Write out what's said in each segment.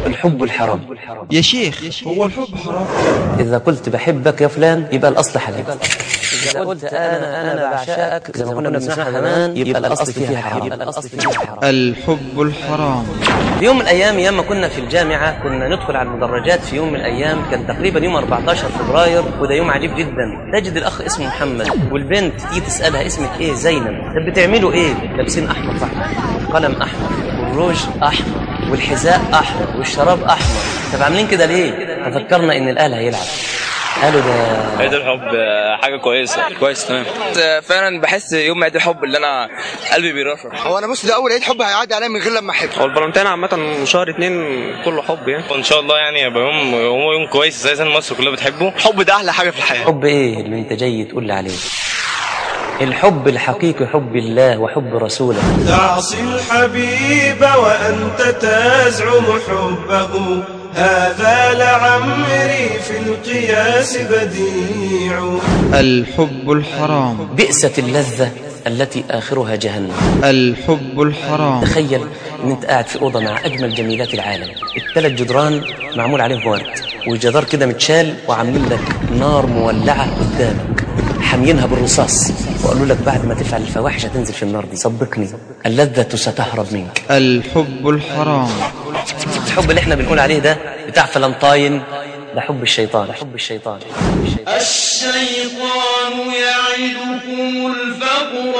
الحب الحرام يا شيخ هو الحب حرام إذا قلت بحبك يا فلان يبقى الأصل حلال إذا قلت أنا أنا بعشقك زي ما كنا بنسمعها زمان يبقى الأصل فيها حرام الأصل فيها حرام الحب الحرام في يوم من الأيام أيام ما كنا في الجامعة كنا ندخل على المدرجات في يوم من الأيام كان تقريبا يوم 14 فبراير وده يوم عجيب جدا تجد الأخ اسمه محمد والبنت تيجي تسألها اسمك إيه زينب طب بتعملوا إيه لابسين أحمر في أحمر قلم أحمر والروج أحمر والحذاء أحمر والشراب أحمر طب عاملين كده ليه؟ ففكرنا إن الأهل هيلعب قالوا ده عيد الحب آه، حاجه كويسه كويس تمام فعلا بحس يوم عيد الحب اللي انا قلبي بيرفرف هو انا بص ده اول عيد حب هيعدي عليا من غير لما احب هو الفالنتين عامة شهر اتنين كله حب يعني وان شاء الله يعني يبقى يوم يوم يوم كويس زي زي مصر كلها بتحبه الحب ده احلى حاجه في الحياه حب ايه اللي انت جاي تقول لي عليه الحب الحقيقي حب الله وحب رسوله تعصي الحبيب وأنت تزعم حبه هذا لعمري في القياس بديع الحب الحرام بئست اللذة التي آخرها جهنم الحب الحرام تخيل ان انت قاعد في اوضه مع اجمل جميلات العالم الثلاث جدران معمول عليهم ورد والجدار كده متشال وعاملين لك نار مولعه قدامك حامينها بالرصاص وقالوا لك بعد ما تفعل الفواحش هتنزل في النار دي صدقني اللذة ستهرب منك الحب الحرام الحب اللي احنا بنقول عليه ده بتاع فلنطاين ده حب الشيطان ده حب الشيطان حب الشيطان. الشيطان يعدكم الفقر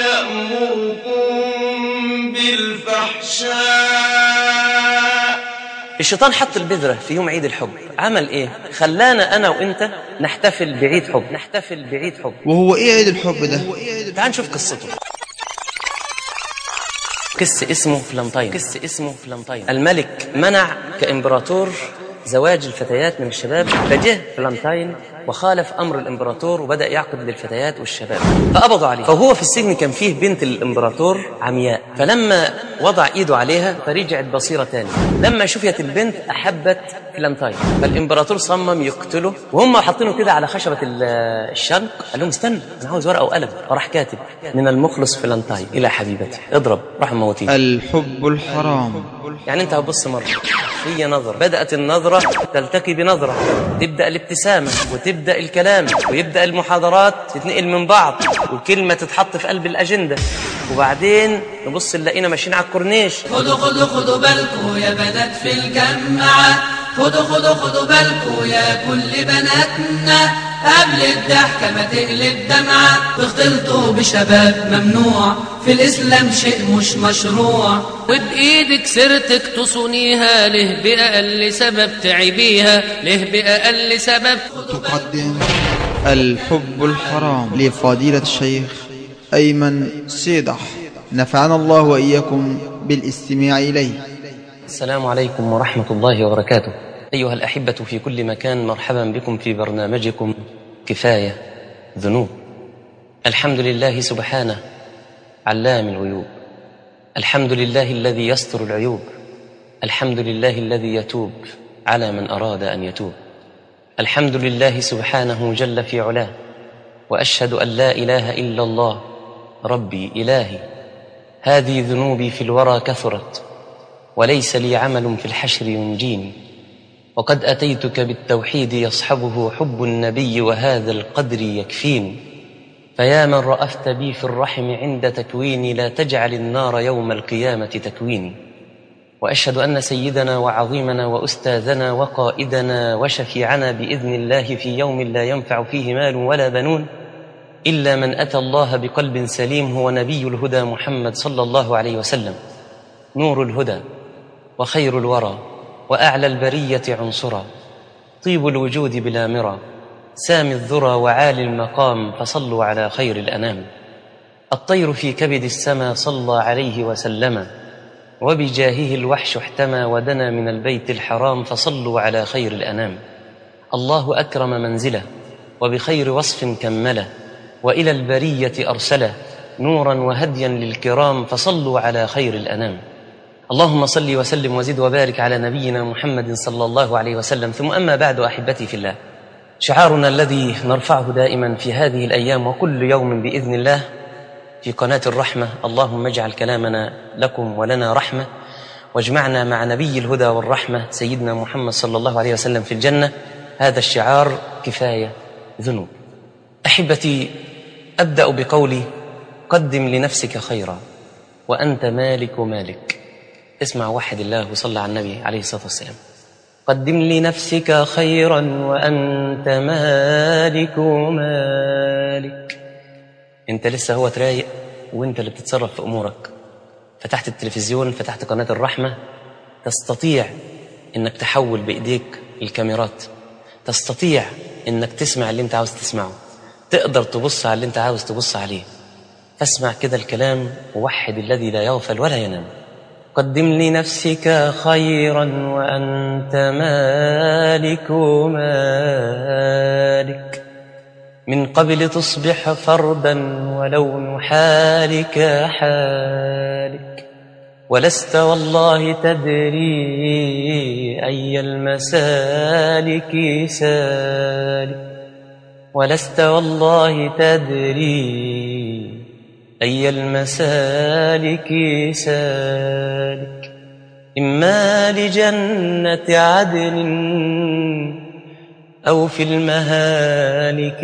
ويأمركم بالفحشاء الشيطان حط البذرة في يوم عيد الحب عمل ايه خلانا انا وانت نحتفل بعيد حب نحتفل بعيد حب وهو ايه عيد الحب ده تعال نشوف قصته قس اسمه فلانتين قس اسمه فلانتين الملك منع كامبراطور زواج الفتيات من الشباب فجه فلانتين وخالف امر الامبراطور وبدا يعقد للفتيات والشباب فقبضوا عليه فهو في السجن كان فيه بنت الامبراطور عمياء فلما وضع ايده عليها فرجعت بصيره تاني لما شفيت البنت احبت فلانتين فالامبراطور صمم يقتله وهم حاطينه كده على خشبه ال- الشنق قال لهم استنى انا عاوز ورقه وقلم فراح كاتب من المخلص فلانتين الى حبيبتي اضرب راح موتيه الحب الحرام يعني انت هتبص مره هي نظرة بدأت النظرة تلتقي بنظرة تبدأ الابتسامة وتبدأ الكلام ويبدأ المحاضرات تتنقل من بعض والكلمة تتحط في قلب الأجندة وبعدين نبص نلاقينا ماشيين على الكورنيش خدوا خدوا خدوا بالكوا يا بنات في الجامعة خدوا خدوا خدوا بالكوا يا كل بناتنا قبل الضحكة ما تقلب دمعة واختلطوا بشباب ممنوع في الإسلام شيء مش مشروع وبإيدك سيرتك تصونيها له بأقل سبب تعبيها له بأقل سبب تقدم الحب الحرام لفضيلة الشيخ أيمن سيدح نفعنا الله وإياكم بالاستماع إليه السلام عليكم ورحمة الله وبركاته أيها الأحبة في كل مكان مرحبا بكم في برنامجكم كفاية ذنوب الحمد لله سبحانه علام الغيوب الحمد لله الذي يستر العيوب الحمد لله الذي يتوب على من أراد أن يتوب الحمد لله سبحانه جل في علاه وأشهد أن لا إله إلا الله ربي إلهي هذه ذنوبي في الورى كثرت وليس لي عمل في الحشر ينجيني وقد أتيتك بالتوحيد يصحبه حب النبي وهذا القدر يكفيني فيا من رأفت بي في الرحم عند تكويني لا تجعل النار يوم القيامة تكويني وأشهد أن سيدنا وعظيمنا وأستاذنا وقائدنا وشفيعنا بإذن الله في يوم لا ينفع فيه مال ولا بنون إلا من أتى الله بقلب سليم هو نبي الهدى محمد صلى الله عليه وسلم نور الهدى وخير الورى وأعلى البرية عنصرا طيب الوجود بلا مرى سامي الذرى وعالي المقام فصلوا على خير الأنام الطير في كبد السما صلى عليه وسلم وبجاهه الوحش احتمى ودنا من البيت الحرام فصلوا على خير الأنام الله أكرم منزله وبخير وصف كمله وإلى البرية أرسله نورا وهديا للكرام فصلوا على خير الأنام اللهم صل وسلم وزد وبارك على نبينا محمد صلى الله عليه وسلم ثم أما بعد أحبتي في الله شعارنا الذي نرفعه دائما في هذه الأيام وكل يوم بإذن الله في قناة الرحمة اللهم اجعل كلامنا لكم ولنا رحمة واجمعنا مع نبي الهدى والرحمة سيدنا محمد صلى الله عليه وسلم في الجنة هذا الشعار كفاية ذنوب أحبتي أبدأ بقولي قدم لنفسك خيرا وأنت مالك مالك اسمع وحد الله وصلى على النبي عليه الصلاة والسلام قدم لنفسك خيرا وأنت مالك مالك انت لسه هو ترايق وانت اللي بتتصرف في امورك فتحت التلفزيون فتحت قناة الرحمة تستطيع انك تحول بايديك الكاميرات تستطيع انك تسمع اللي انت عاوز تسمعه تقدر تبص على اللي انت عاوز تبص عليه فاسمع كده الكلام ووحد الذي لا يغفل ولا ينام قدم لنفسك خيرا وأنت مالك مالك من قبل تصبح فردا ولون حالك حالك ولست والله تدري أي المسالك سالك ولست والله تدري أي المسالك سالك إما لجنة عدن أو في المهالك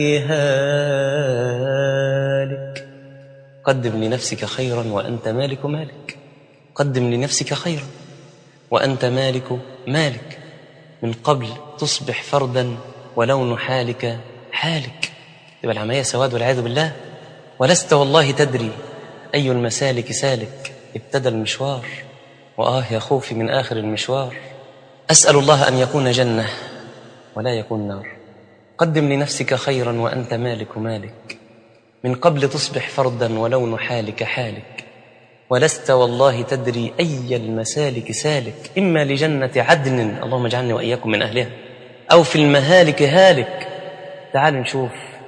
هالك قدم لنفسك خيرا وأنت مالك مالك قدم لنفسك خيرا وأنت مالك مالك من قبل تصبح فردا ولون حالك حالك تبقى العملية سواد والعياذ بالله ولست والله تدري أي المسالك سالك ابتدى المشوار وآه يا خوفي من آخر المشوار أسأل الله أن يكون جنة ولا يكون نار قدم لنفسك خيرا وأنت مالك مالك من قبل تصبح فردا ولون حالك حالك ولست والله تدري أي المسالك سالك إما لجنة عدن اللهم اجعلني وإياكم من أهلها أو في المهالك هالك تعالوا نشوف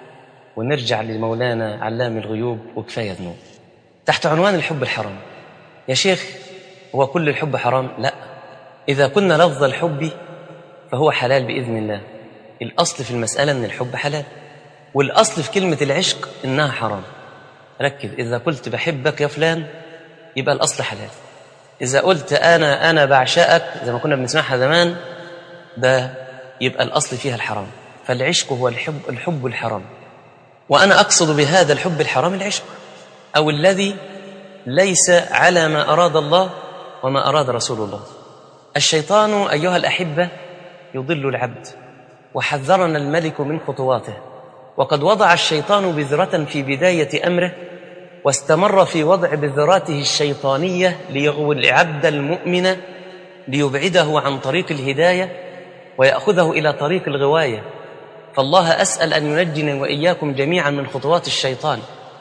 ونرجع لمولانا علام الغيوب وكفاية ذنوب تحت عنوان الحب الحرام يا شيخ هو كل الحب حرام لا إذا كنا لفظ الحب فهو حلال بإذن الله الأصل في المسألة أن الحب حلال والأصل في كلمة العشق إنها حرام ركز إذا قلت بحبك يا فلان يبقى الأصل حلال إذا قلت أنا أنا بعشقك زي ما كنا بنسمعها زمان ده يبقى الأصل فيها الحرام فالعشق هو الحب الحب الحرام وأنا أقصد بهذا الحب الحرام العشق أو الذي ليس على ما أراد الله وما أراد رسول الله الشيطان أيها الأحبة يضل العبد وحذرنا الملك من خطواته وقد وضع الشيطان بذرة في بداية أمره واستمر في وضع بذراته الشيطانية ليغوي العبد المؤمن ليبعده عن طريق الهداية ويأخذه إلى طريق الغواية فالله أسأل أن ينجني وإياكم جميعا من خطوات الشيطان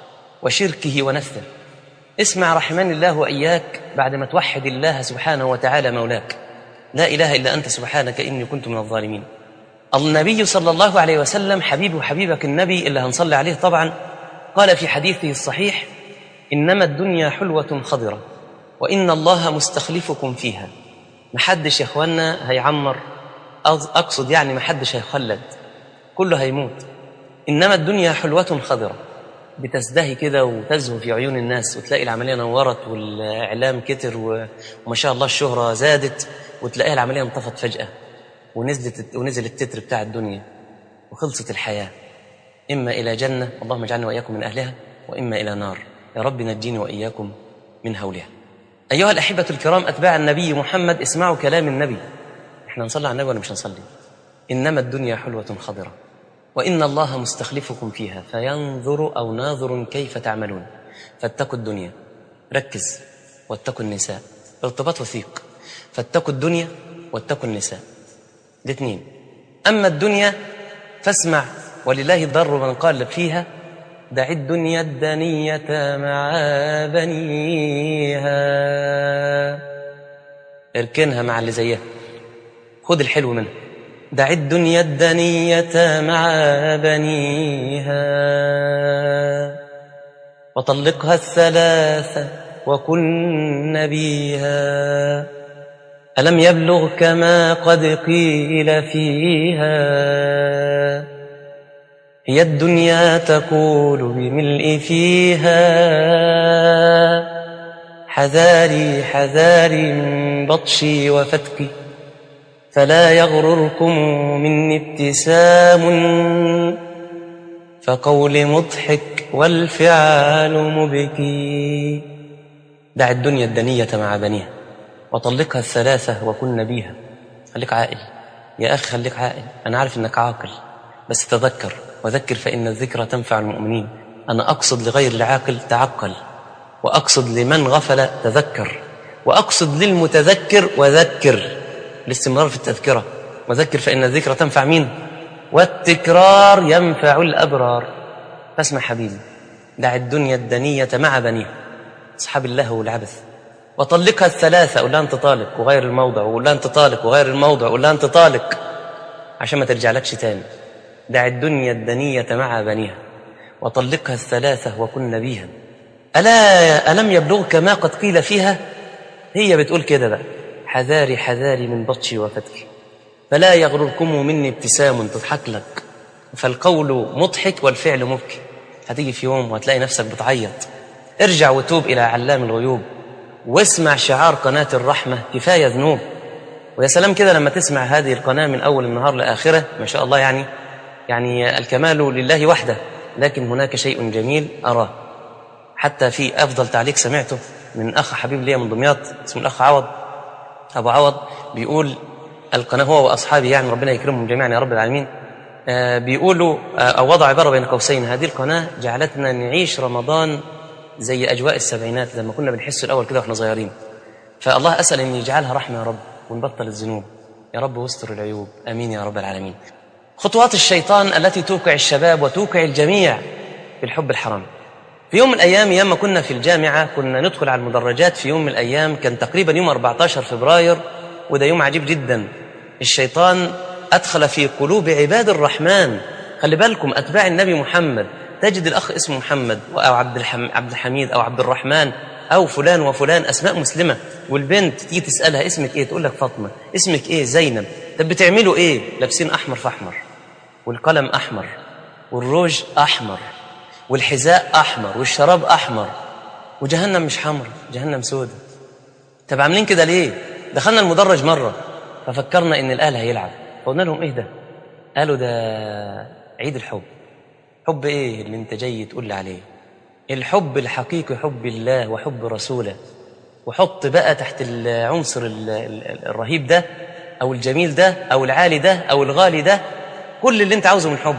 وشركه ونفثه اسمع رحمن الله وإياك بعد ما توحد الله سبحانه وتعالى مولاك لا إله إلا أنت سبحانك إني كنت من الظالمين النبي صلى الله عليه وسلم حبيب حبيبك النبي اللي هنصلي عليه طبعا قال في حديثه الصحيح إنما الدنيا حلوة خضرة وإن الله مستخلفكم فيها محدش يا إخوانا هيعمر أقصد يعني محدش هيخلد كله هيموت إنما الدنيا حلوة خضرة بتزدهي كده وتزهو في عيون الناس وتلاقي العملية نورت والإعلام كتر وما شاء الله الشهرة زادت وتلاقيها العملية انطفت فجأة ونزلت ونزل التتر بتاع الدنيا وخلصت الحياة إما إلى جنة اللهم اجعلنا وإياكم من أهلها وإما إلى نار يا رب نجيني وإياكم من هولها أيها الأحبة الكرام أتباع النبي محمد اسمعوا كلام النبي احنا نصلي على النبي ولا مش هنصلي إنما الدنيا حلوة خضرة وإن الله مستخلفكم فيها فينظر أو ناظر كيف تعملون فاتقوا الدنيا ركز واتقوا النساء ارتباط وثيق فاتقوا الدنيا واتقوا النساء الاثنين أما الدنيا فاسمع ولله ضر من قال فيها دع الدنيا الدنية مع بنيها اركنها مع اللي زيها خد الحلو منها دع الدنيا الدنية مع بنيها وطلقها الثلاثة وكن نبيها ألم يبلغ كما قد قيل فيها هي الدنيا تقول بملء فيها حذاري حذاري من بطشي وفتكي فلا يغرركم مني ابتسام فقول مضحك والفعال مبكي دع الدنيا الدنية مع بنيها وطلقها الثلاثة وكن بيها خليك عاقل يا أخي خليك عاقل أنا عارف أنك عاقل بس تذكر وذكر فإن الذكرى تنفع المؤمنين أنا أقصد لغير العاقل تعقل وأقصد لمن غفل تذكر وأقصد للمتذكر وذكر الاستمرار في التذكرة وذكر فإن الذكرى تنفع مين والتكرار ينفع الأبرار فاسمع حبيبي دع الدنيا الدنية مع بنيها أصحاب اللهو والعبث وطلقها الثلاثة قول لها أنت طالق وغير الموضع وقول لها أنت طالق وغير الموضع وقول لها أنت طالق عشان ما ترجعلكش تاني دع الدنيا الدنية مع بنيها وطلقها الثلاثة وكن بيها ألا ألم يبلغك ما قد قيل فيها هي بتقول كده بقى حذاري حذاري من بطشي وفتكي فلا يغرركم مني ابتسام تضحك لك فالقول مضحك والفعل مبكي هتيجي في يوم وهتلاقي نفسك بتعيط ارجع وتوب إلى علام الغيوب واسمع شعار قناة الرحمة كفاية ذنوب ويا سلام كده لما تسمع هذه القناة من أول النهار لآخره ما شاء الله يعني يعني الكمال لله وحده لكن هناك شيء جميل أراه حتى في أفضل تعليق سمعته من أخ حبيب لي من دمياط اسمه الأخ عوض أبو عوض بيقول القناة هو وأصحابه يعني ربنا يكرمهم جميعا يا رب العالمين آه بيقولوا آه أو وضع عبارة بين قوسين هذه القناة جعلتنا نعيش رمضان زي أجواء السبعينات لما كنا بنحس الأول كده وإحنا صغيرين فالله أسأل أن يجعلها رحمة يا رب ونبطل الذنوب يا رب واستر العيوب آمين يا رب العالمين خطوات الشيطان التي توقع الشباب وتوقع الجميع في الحب الحرام في يوم من الأيام أيام ما كنا في الجامعة كنا ندخل على المدرجات في يوم من الأيام كان تقريبا يوم 14 فبراير وده يوم عجيب جدا الشيطان أدخل في قلوب عباد الرحمن خلي بالكم أتباع النبي محمد تجد الأخ اسمه محمد أو عبد, الحم... عبد الحميد أو عبد الرحمن أو فلان وفلان أسماء مسلمة والبنت تيجي تسألها اسمك إيه تقول لك فاطمة اسمك إيه زينب طب بتعملوا إيه لابسين أحمر في أحمر والقلم أحمر والروج أحمر والحذاء أحمر والشراب أحمر وجهنم مش حمر جهنم سودة طب عاملين كده ليه دخلنا المدرج مرة ففكرنا إن الأهل هيلعب فقلنا لهم إيه ده قالوا ده عيد الحب حب إيه اللي أنت جاي تقول لي عليه الحب الحقيقي حب الله وحب رسوله وحط بقى تحت العنصر ال- ال- الرهيب ده أو الجميل ده أو العالي ده أو الغالي ده كل اللي أنت عاوزه من حب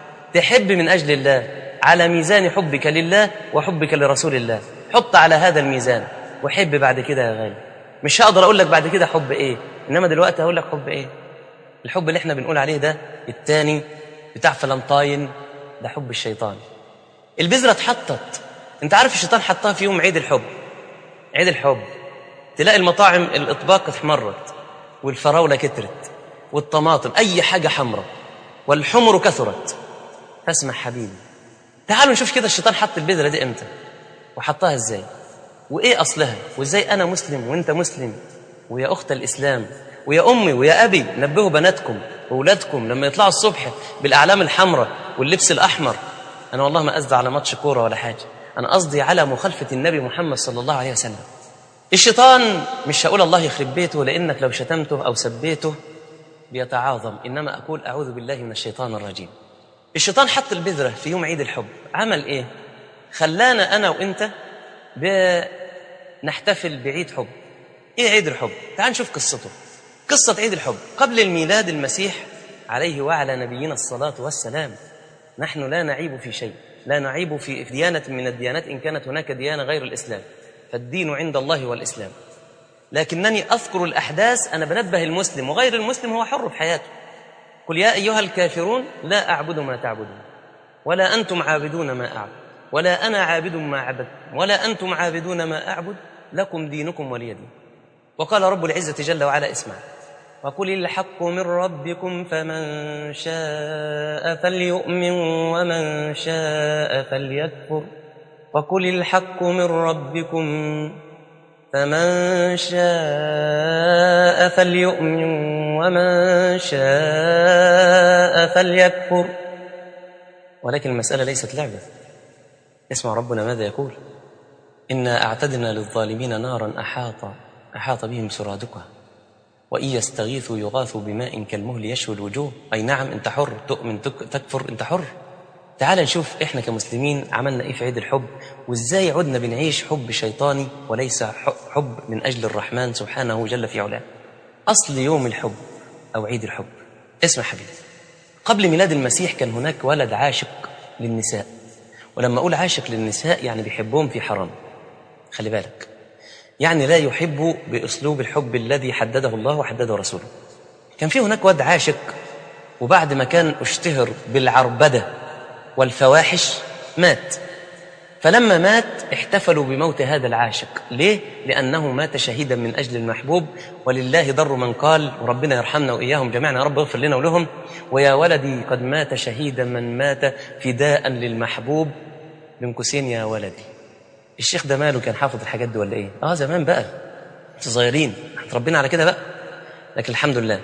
تحب من أجل الله على ميزان حبك لله وحبك لرسول الله حط على هذا الميزان وحب بعد كده يا غالي مش هقدر أقول لك بعد كده حب إيه إنما دلوقتي هقول لك حب إيه الحب اللي احنا بنقول عليه ده التاني بتاع فلنطاين ده حب الشيطان البذرة اتحطت انت عارف الشيطان حطها في يوم عيد الحب عيد الحب تلاقي المطاعم الاطباق احمرت والفراولة كترت والطماطم اي حاجة حمراء والحمر كثرت فاسمع حبيبي تعالوا نشوف كده الشيطان حط البذرة دي امتى وحطها ازاي وايه اصلها وازاي انا مسلم وانت مسلم ويا اخت الاسلام ويا امي ويا ابي نبهوا بناتكم واولادكم لما يطلعوا الصبح بالاعلام الحمراء واللبس الاحمر انا والله ما قصدي على ماتش كوره ولا حاجه انا قصدي على مخالفه النبي محمد صلى الله عليه وسلم الشيطان مش هقول الله يخرب بيته لانك لو شتمته او سبيته بيتعاظم انما اقول اعوذ بالله من الشيطان الرجيم الشيطان حط البذره في يوم عيد الحب عمل ايه خلانا انا وانت نحتفل بعيد حب ايه عيد الحب تعال نشوف قصته قصه عيد الحب قبل الميلاد المسيح عليه وعلى نبينا الصلاه والسلام نحن لا نعيب في شيء لا نعيب في ديانه من الديانات ان كانت هناك ديانه غير الاسلام فالدين عند الله والاسلام لكنني اذكر الاحداث انا بنبه المسلم وغير المسلم هو حر في حياته قل يا ايها الكافرون لا اعبد ما تعبدون ولا انتم عابدون ما اعبد ولا انا عابد ما عبدت ولا انتم عابدون ما اعبد لكم دينكم ولي دين وقال رب العزه جل وعلا اسمع وقل الحق من ربكم فمن شاء فليؤمن ومن شاء فليكفر وقل الحق من ربكم فمن شاء فليؤمن ومن شاء فليكفر ولكن المسألة ليست لعبة اسمع ربنا ماذا يقول إنا أعتدنا للظالمين نارا أحاط أحاط بهم سرادقها وإن يستغيثوا يغاثوا بماء كالمهل يشوي الوجوه أي نعم أنت حر تؤمن تك- تكفر أنت حر تعال نشوف إحنا كمسلمين عملنا إيه في عيد الحب وإزاي عدنا بنعيش حب شيطاني وليس ح- حب من أجل الرحمن سبحانه جل في علاه أصل يوم الحب أو عيد الحب اسمع حبيبي قبل ميلاد المسيح كان هناك ولد عاشق للنساء ولما أقول عاشق للنساء يعني بيحبهم في حرام خلي بالك يعني لا يحب بأسلوب الحب الذي حدده الله وحدده رسوله كان في هناك واد عاشق وبعد ما كان اشتهر بالعربدة والفواحش مات فلما مات احتفلوا بموت هذا العاشق ليه؟ لأنه مات شهيدا من أجل المحبوب ولله ضر من قال وربنا يرحمنا وإياهم جميعا يا رب اغفر لنا ولهم ويا ولدي قد مات شهيدا من مات فداء للمحبوب بن قوسين يا ولدي الشيخ ده ماله كان حافظ الحاجات دي ولا ايه؟ اه زمان بقى انتوا صغيرين احنا اتربينا على كده بقى لكن الحمد لله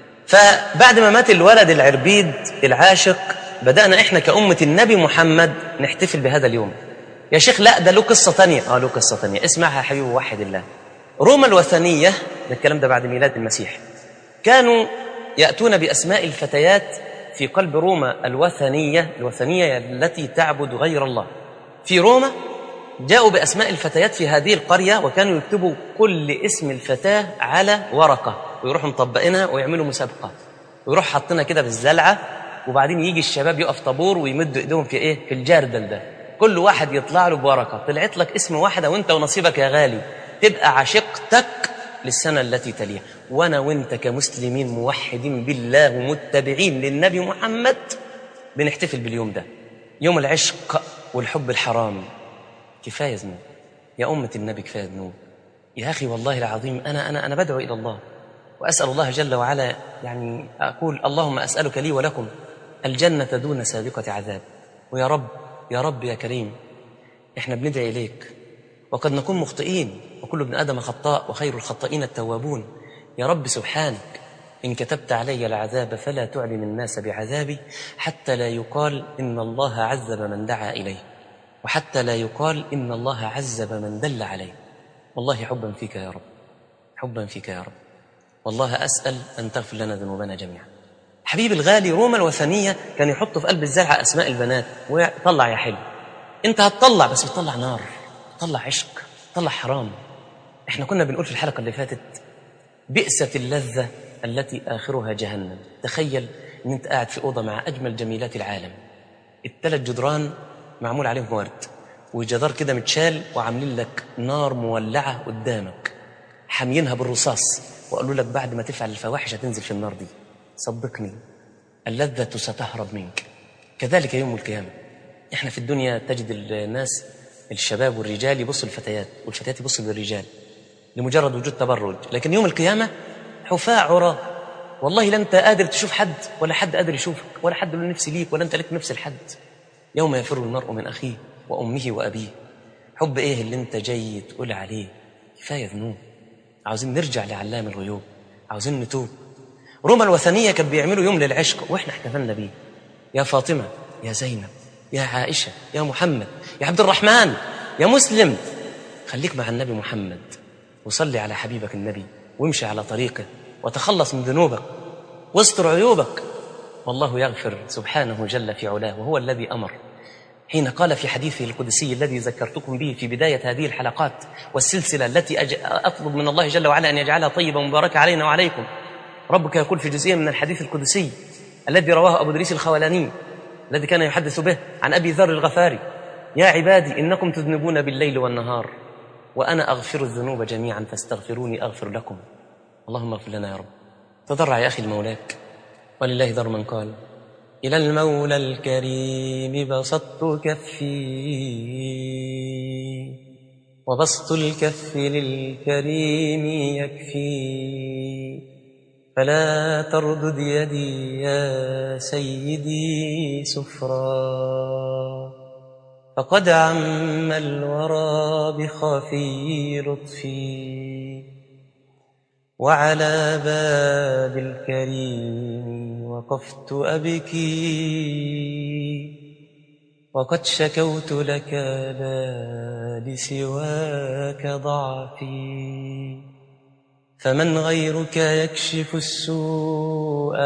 فبعد ما مات الولد العربيد العاشق بدأنا احنا كأمة النبي محمد نحتفل بهذا اليوم يا شيخ لا ده له قصة تانية اه له قصة تانية اسمعها يا حبيبي وحد الله روما الوثنية ده الكلام ده بعد ميلاد المسيح كانوا يأتون بأسماء الفتيات في قلب روما الوثنية الوثنية التي تعبد غير الله في روما جاءوا بأسماء الفتيات في هذه القرية وكانوا يكتبوا كل اسم الفتاة على ورقة ويروحوا مطبقينها ويعملوا مسابقة ويروح حاطينها كده بالزلعة وبعدين يجي الشباب يقف طابور ويمدوا ايديهم في ايه في الجردل ده كل واحد يطلع له بورقة طلعت لك اسم واحدة وانت ونصيبك يا غالي تبقى عشيقتك للسنة التي تليها وانا وانت كمسلمين موحدين بالله ومتبعين للنبي محمد بنحتفل باليوم ده يوم العشق والحب الحرام كفايه ذنوب يا امه النبي كفايه ذنوب يا اخي والله العظيم انا انا انا بدعو الى الله واسال الله جل وعلا يعني اقول اللهم اسالك لي ولكم الجنه دون سابقه عذاب ويا رب يا رب يا كريم احنا بندعي اليك وقد نكون مخطئين وكل ابن ادم خطاء وخير الخطائين التوابون يا رب سبحانك ان كتبت علي العذاب فلا تعلم الناس بعذابي حتى لا يقال ان الله عذب من دعا اليه وحتى لا يقال إن الله عذب من دل عليه والله حبا فيك يا رب حبا فيك يا رب والله أسأل أن تغفر لنا ذنوبنا جميعا حبيبي الغالي روما الوثنية كان يحط في قلب الزرعة أسماء البنات وطلع يا حلو أنت هتطلع بس بتطلع نار بتطلع عشق بتطلع حرام احنا كنا بنقول في الحلقة اللي فاتت بئست اللذة التي آخرها جهنم تخيل أن أنت قاعد في أوضة مع أجمل جميلات العالم الثلاث جدران معمول عليهم ورد وجدار كده متشال وعاملين لك نار مولعة قدامك حامينها بالرصاص وقالوا لك بعد ما تفعل الفواحش هتنزل في النار دي صدقني اللذة ستهرب منك كذلك يوم القيامة احنا في الدنيا تجد الناس الشباب والرجال يبصوا للفتيات والفتيات يبصوا للرجال لمجرد وجود تبرج لكن يوم القيامة حفاة عراة والله لا انت قادر تشوف حد ولا حد قادر يشوفك ولا حد له نفس ليك ولا انت لك نفس لحد يوم يفر المرء من اخيه وامه وابيه حب ايه اللي انت جاي تقول عليه كفايه ذنوب عاوزين نرجع لعلام الغيوب عاوزين نتوب روما الوثنيه كانوا بيعملوا يوم للعشق واحنا احتفلنا بيه يا فاطمه يا زينب يا عائشه يا محمد يا عبد الرحمن يا مسلم خليك مع النبي محمد وصلي على حبيبك النبي وامشي على طريقه وتخلص من ذنوبك واستر عيوبك والله يغفر سبحانه جل في علاه وهو الذي امر حين قال في حديثه القدسي الذي ذكرتكم به في بدايه هذه الحلقات والسلسله التي أج... اطلب من الله جل وعلا ان يجعلها طيبه مباركه علينا وعليكم ربك يقول في جزئيه من الحديث القدسي الذي رواه ابو ادريس الخولاني الذي كان يحدث به عن ابي ذر الغفاري يا عبادي انكم تذنبون بالليل والنهار وانا اغفر الذنوب جميعا فاستغفروني اغفر لكم اللهم اغفر لنا يا رب تضرع يا اخي لمولاك ولله ذر من قال إلى المولى الكريم بسطت كفي وبسط الكف للكريم يكفي فلا تردد يدي يا سيدي سفرا فقد عم الورى بخفي لطفي وعلى باب الكريم وقفت أبكي وقد شكوت لك لا لسواك ضعفي فمن غيرك يكشف السوء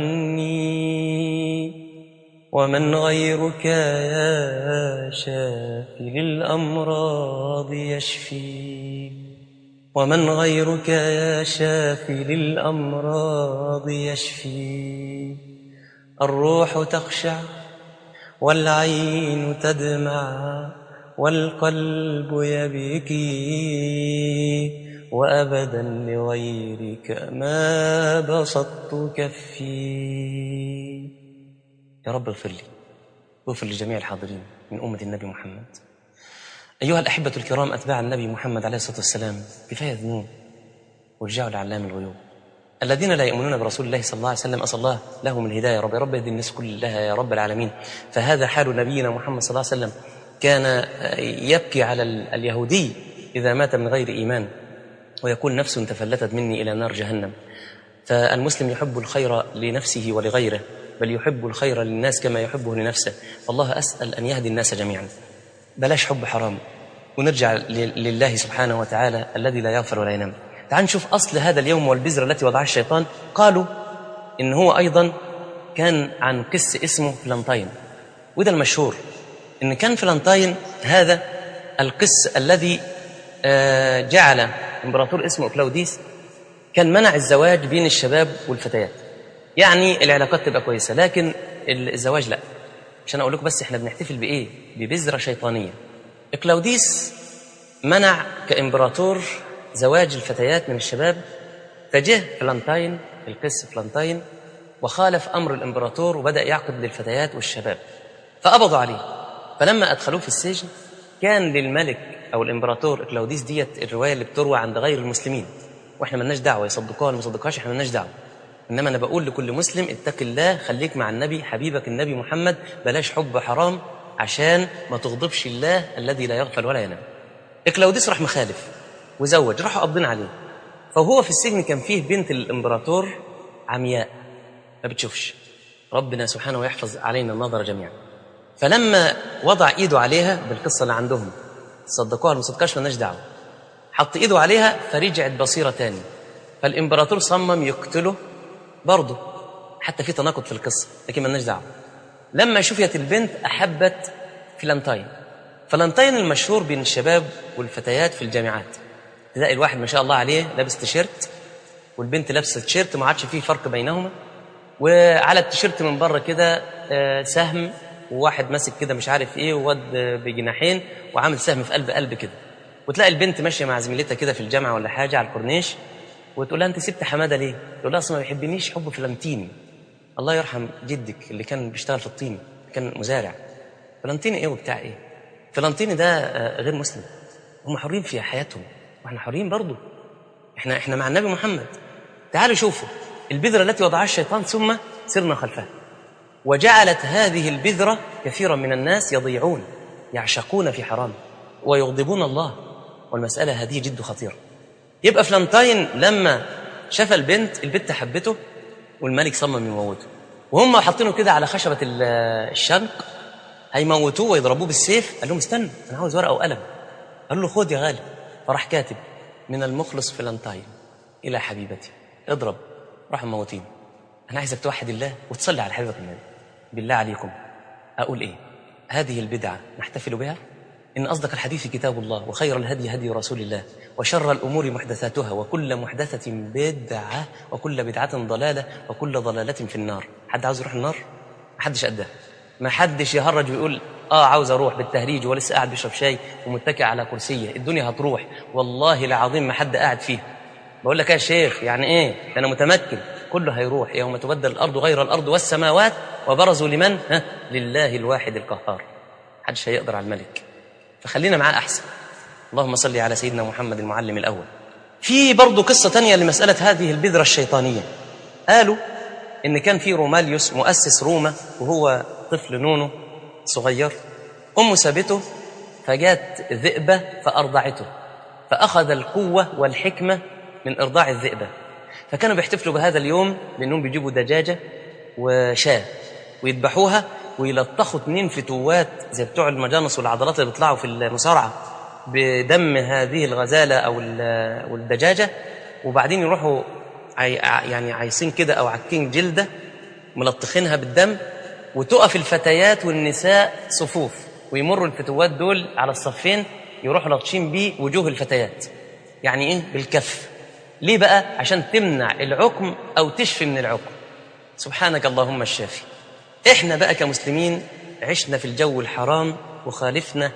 عني ومن غيرك يا شافي للأمراض يشفي ومن غيرك يا شافي للأمراض يشفي الروح تخشع والعين تدمع والقلب يبكي وأبدا لغيرك ما بسطت كفي يا رب اغفر لي واغفر لجميع الحاضرين من أمة النبي محمد أيها الأحبة الكرام أتباع النبي محمد عليه الصلاة والسلام كفاية ذنوب وارجعوا لعلام الغيوب الذين لا يؤمنون برسول الله صلى الله عليه وسلم أسأل الله لهم الهداية يا رب يا رب يهدي الناس كلها يا رب العالمين فهذا حال نبينا محمد صلى الله عليه وسلم كان يبكي على ال- اليهودي إذا مات من غير إيمان ويقول نفس تفلتت مني إلى نار جهنم فالمسلم يحب الخير لنفسه ولغيره بل يحب الخير للناس كما يحبه لنفسه والله أسأل أن يهدي الناس جميعا بلاش حب حرام ونرجع ل- لله سبحانه وتعالى الذي لا يغفر ولا ينام تعال نشوف أصل هذا اليوم والبذرة التي وضعها الشيطان قالوا إن هو أيضا كان عن قس اسمه فلانتاين وده المشهور إن كان فلانتاين هذا القس الذي آه، جعل إمبراطور اسمه كلاوديس كان منع الزواج بين الشباب والفتيات يعني العلاقات تبقى كويسة لكن الزواج لا عشان أقول لكم بس إحنا بنحتفل بإيه ببذرة شيطانية كلاوديس منع كإمبراطور زواج الفتيات من الشباب فجه فلانتاين القس فلانتاين وخالف أمر الإمبراطور وبدأ يعقد للفتيات والشباب فقبضوا عليه فلما أدخلوه في السجن كان للملك أو الإمبراطور كلاوديس ديت الرواية اللي بتروى عند غير المسلمين وإحنا ملناش دعوة يصدقوها ولا ما يصدقوهاش إحنا ملناش دعوة إنما أنا بقول لكل مسلم اتق الله خليك مع النبي حبيبك النبي محمد بلاش حب حرام عشان ما تغضبش الله الذي لا يغفل ولا ينام كلاوديس راح مخالف وزوج راحوا قابضين عليه فهو في السجن كان فيه بنت الامبراطور عمياء ما بتشوفش ربنا سبحانه ويحفظ علينا النظر جميعا فلما وضع ايده عليها بالقصه اللي عندهم صدقوها ولا ما صدقوهاش مالناش دعوه حط ايده عليها فرجعت بصيره تاني فالامبراطور صمم يقتله برضه حتى في تناقض في القصه لكن مالناش دعوه لما شفيت البنت احبت فلانتاين فلانتاين المشهور بين الشباب والفتيات في الجامعات تلاقي الواحد ما شاء الله عليه لابس تيشيرت والبنت لابسه تيشيرت ما عادش فيه فرق بينهما وعلى التيشيرت من بره كده آه، سهم وواحد ماسك كده مش عارف ايه وواد آه، بجناحين وعامل سهم في قلب قلب كده وتلاقي البنت ماشيه مع زميلتها كده في الجامعه ولا حاجه على الكورنيش وتقول لها انت سبت حماده ليه؟ تقول لها اصل ما بيحبنيش حب فلانتيني الله يرحم جدك اللي كان بيشتغل في الطين كان مزارع فلانتيني ايه وبتاع ايه؟ فلانتيني ده آه، غير مسلم هم حرين في حياتهم واحنا حرين برضه احنا احنا مع النبي محمد تعالوا شوفوا البذره التي وضعها الشيطان ثم سرنا خلفها وجعلت هذه البذره كثيرا من الناس يضيعون يعشقون في حرام ويغضبون الله والمساله هذه جد خطيره يبقى فلانتاين لما شاف البنت البنت حبته والملك صمم يموته وهم حاطينه كده على خشبه ال- الشنق هيموتوه ويضربوه بالسيف قال لهم استنى انا عاوز ورقه وقلم قال له خد يا غالي فراح كاتب من المخلص فلانتاين الى حبيبتي اضرب راحوا موتين انا عايزك توحد الله وتصلي على حبيبك النبي بالله عليكم اقول ايه هذه البدعه نحتفل بها ان اصدق الحديث كتاب الله وخير الهدي هدي رسول الله وشر الامور محدثاتها وكل محدثه بدعه وكل بدعه ضلاله وكل ضلاله في النار حد عاوز يروح النار محدش قدها ما حدش يهرج ويقول اه عاوز اروح بالتهريج ولسه قاعد بيشرب شاي ومتكئ على كرسيه الدنيا هتروح والله العظيم ما حد قاعد فيها بقول لك يا شيخ يعني ايه ده انا متمكن كله هيروح يوم تبدل الارض غير الارض والسماوات وبرزوا لمن ها لله الواحد القهار محدش هيقدر على الملك فخلينا معاه احسن اللهم صل على سيدنا محمد المعلم الاول في برضه قصه تانية لمساله هذه البذره الشيطانيه قالوا ان كان في روماليوس مؤسس روما وهو طفل نونو صغير امه سابته فجات ذئبه فارضعته فاخذ القوه والحكمه من ارضاع الذئبه فكانوا بيحتفلوا بهذا اليوم بانهم بيجيبوا دجاجه وشاه ويذبحوها ويلطخوا اتنين فتوات زي بتوع المجانس والعضلات اللي بيطلعوا في المصارعه بدم هذه الغزاله او ال- والدجاجه وبعدين يروحوا عي ع- يعني عايصين كده او عاكين جلده ملطخينها بالدم وتقف الفتيات والنساء صفوف ويمروا الفتوات دول على الصفين يروحوا لطشين بيه وجوه الفتيات يعني ايه بالكف ليه بقى عشان تمنع العقم او تشفي من العقم سبحانك اللهم الشافي احنا بقى كمسلمين عشنا في الجو الحرام وخالفنا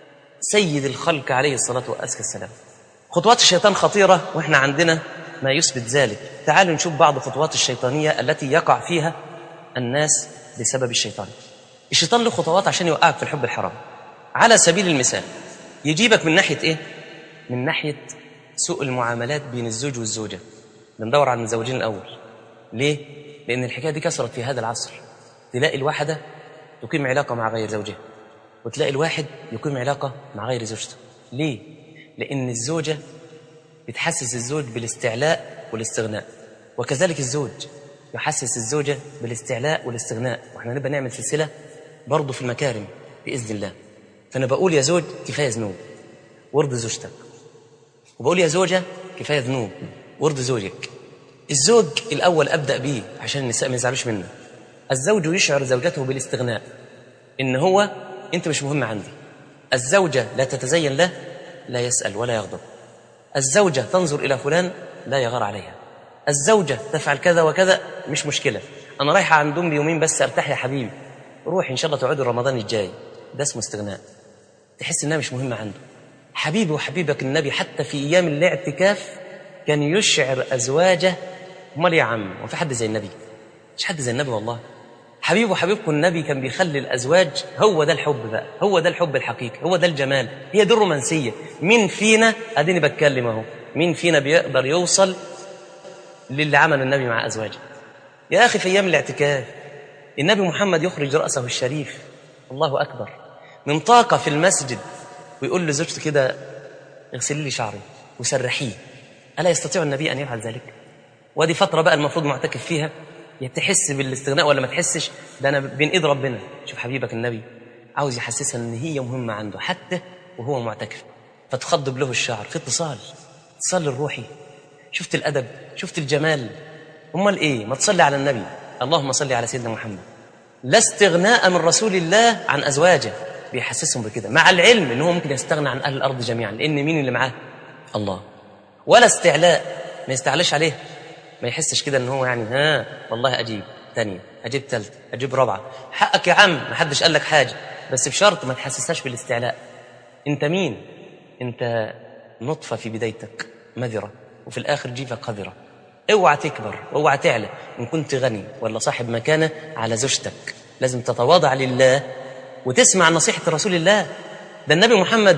سيد الخلق عليه الصلاة وأزكى السلام خطوات الشيطان خطيرة وإحنا عندنا ما يثبت ذلك تعالوا نشوف بعض الخطوات الشيطانية التي يقع فيها الناس بسبب الشيطان الشيطان له خطوات عشان يوقعك في الحب الحرام على سبيل المثال يجيبك من ناحية إيه؟ من ناحية سوء المعاملات بين الزوج والزوجة بندور على المتزوجين الأول ليه؟ لأن الحكاية دي كثرت في هذا العصر تلاقي الواحدة تقيم علاقة مع غير زوجها وتلاقي الواحد يقيم علاقة مع غير زوجته ليه؟ لأن الزوجة بتحسس الزوج بالاستعلاء والاستغناء وكذلك الزوج يحسس الزوجة بالاستعلاء والاستغناء واحنا نبقى نعمل سلسلة برضه في المكارم بإذن الله فأنا بقول يا زوج كفاية ذنوب وارض زوجتك وبقول يا زوجة كفاية ذنوب وارض زوجك الزوج الأول أبدأ بيه عشان النساء ما يزعلوش منه الزوج يشعر زوجته بالاستغناء إن هو أنت مش مهم عندي الزوجة لا تتزين له لا يسأل ولا يغضب الزوجة تنظر إلى فلان لا يغار عليها الزوجة تفعل كذا وكذا مش مشكلة أنا رايحة عند أمي يومين بس أرتاح يا حبيبي روح إن شاء الله تقعدي رمضان الجاي ده اسمه استغناء تحس إنها مش مهمة عنده حبيبي وحبيبك النبي حتى في أيام الاعتكاف كان يشعر أزواجه أمال يا عم وفي حد زي النبي مش حد زي النبي والله حبيب وحبيبكم النبي كان بيخلي الازواج هو ده الحب بقى هو ده الحب الحقيقي هو ده الجمال هي دي الرومانسيه مين فينا اديني بتكلم اهو مين فينا بيقدر يوصل للي عمله النبي مع ازواجه يا اخي في ايام الاعتكاف النبي محمد يخرج راسه الشريف الله اكبر من طاقه في المسجد ويقول لزوجته كده اغسلي لي شعري وسرحيه الا يستطيع النبي ان يفعل ذلك ودي فتره بقى المفروض معتكف فيها يا تحس بالاستغناء ولا ما تحسش ده انا بين ايد ربنا شوف حبيبك النبي عاوز يحسسها ان هي مهمه عنده حتى وهو معتكف فتخضب له الشعر في اتصال اتصال الروحي شفت الادب شفت الجمال امال ايه ما تصلي على النبي اللهم صل على سيدنا محمد لا استغناء من رسول الله عن ازواجه بيحسسهم بكده مع العلم ان هو ممكن يستغنى عن اهل الارض جميعا لان مين اللي معاه الله ولا استعلاء ما يستعلاش عليه ما يحسش كده ان هو يعني ها والله اجيب ثانيه اجيب ثالثه اجيب رابعه حقك يا عم ما حدش قال لك حاجه بس بشرط ما تحسسهاش بالاستعلاء انت مين انت نطفه في بدايتك مذره وفي الاخر جيفك قذره اوعى تكبر واوعى تعلى ان كنت غني ولا صاحب مكانه على زوجتك لازم تتواضع لله وتسمع نصيحه رسول الله ده النبي محمد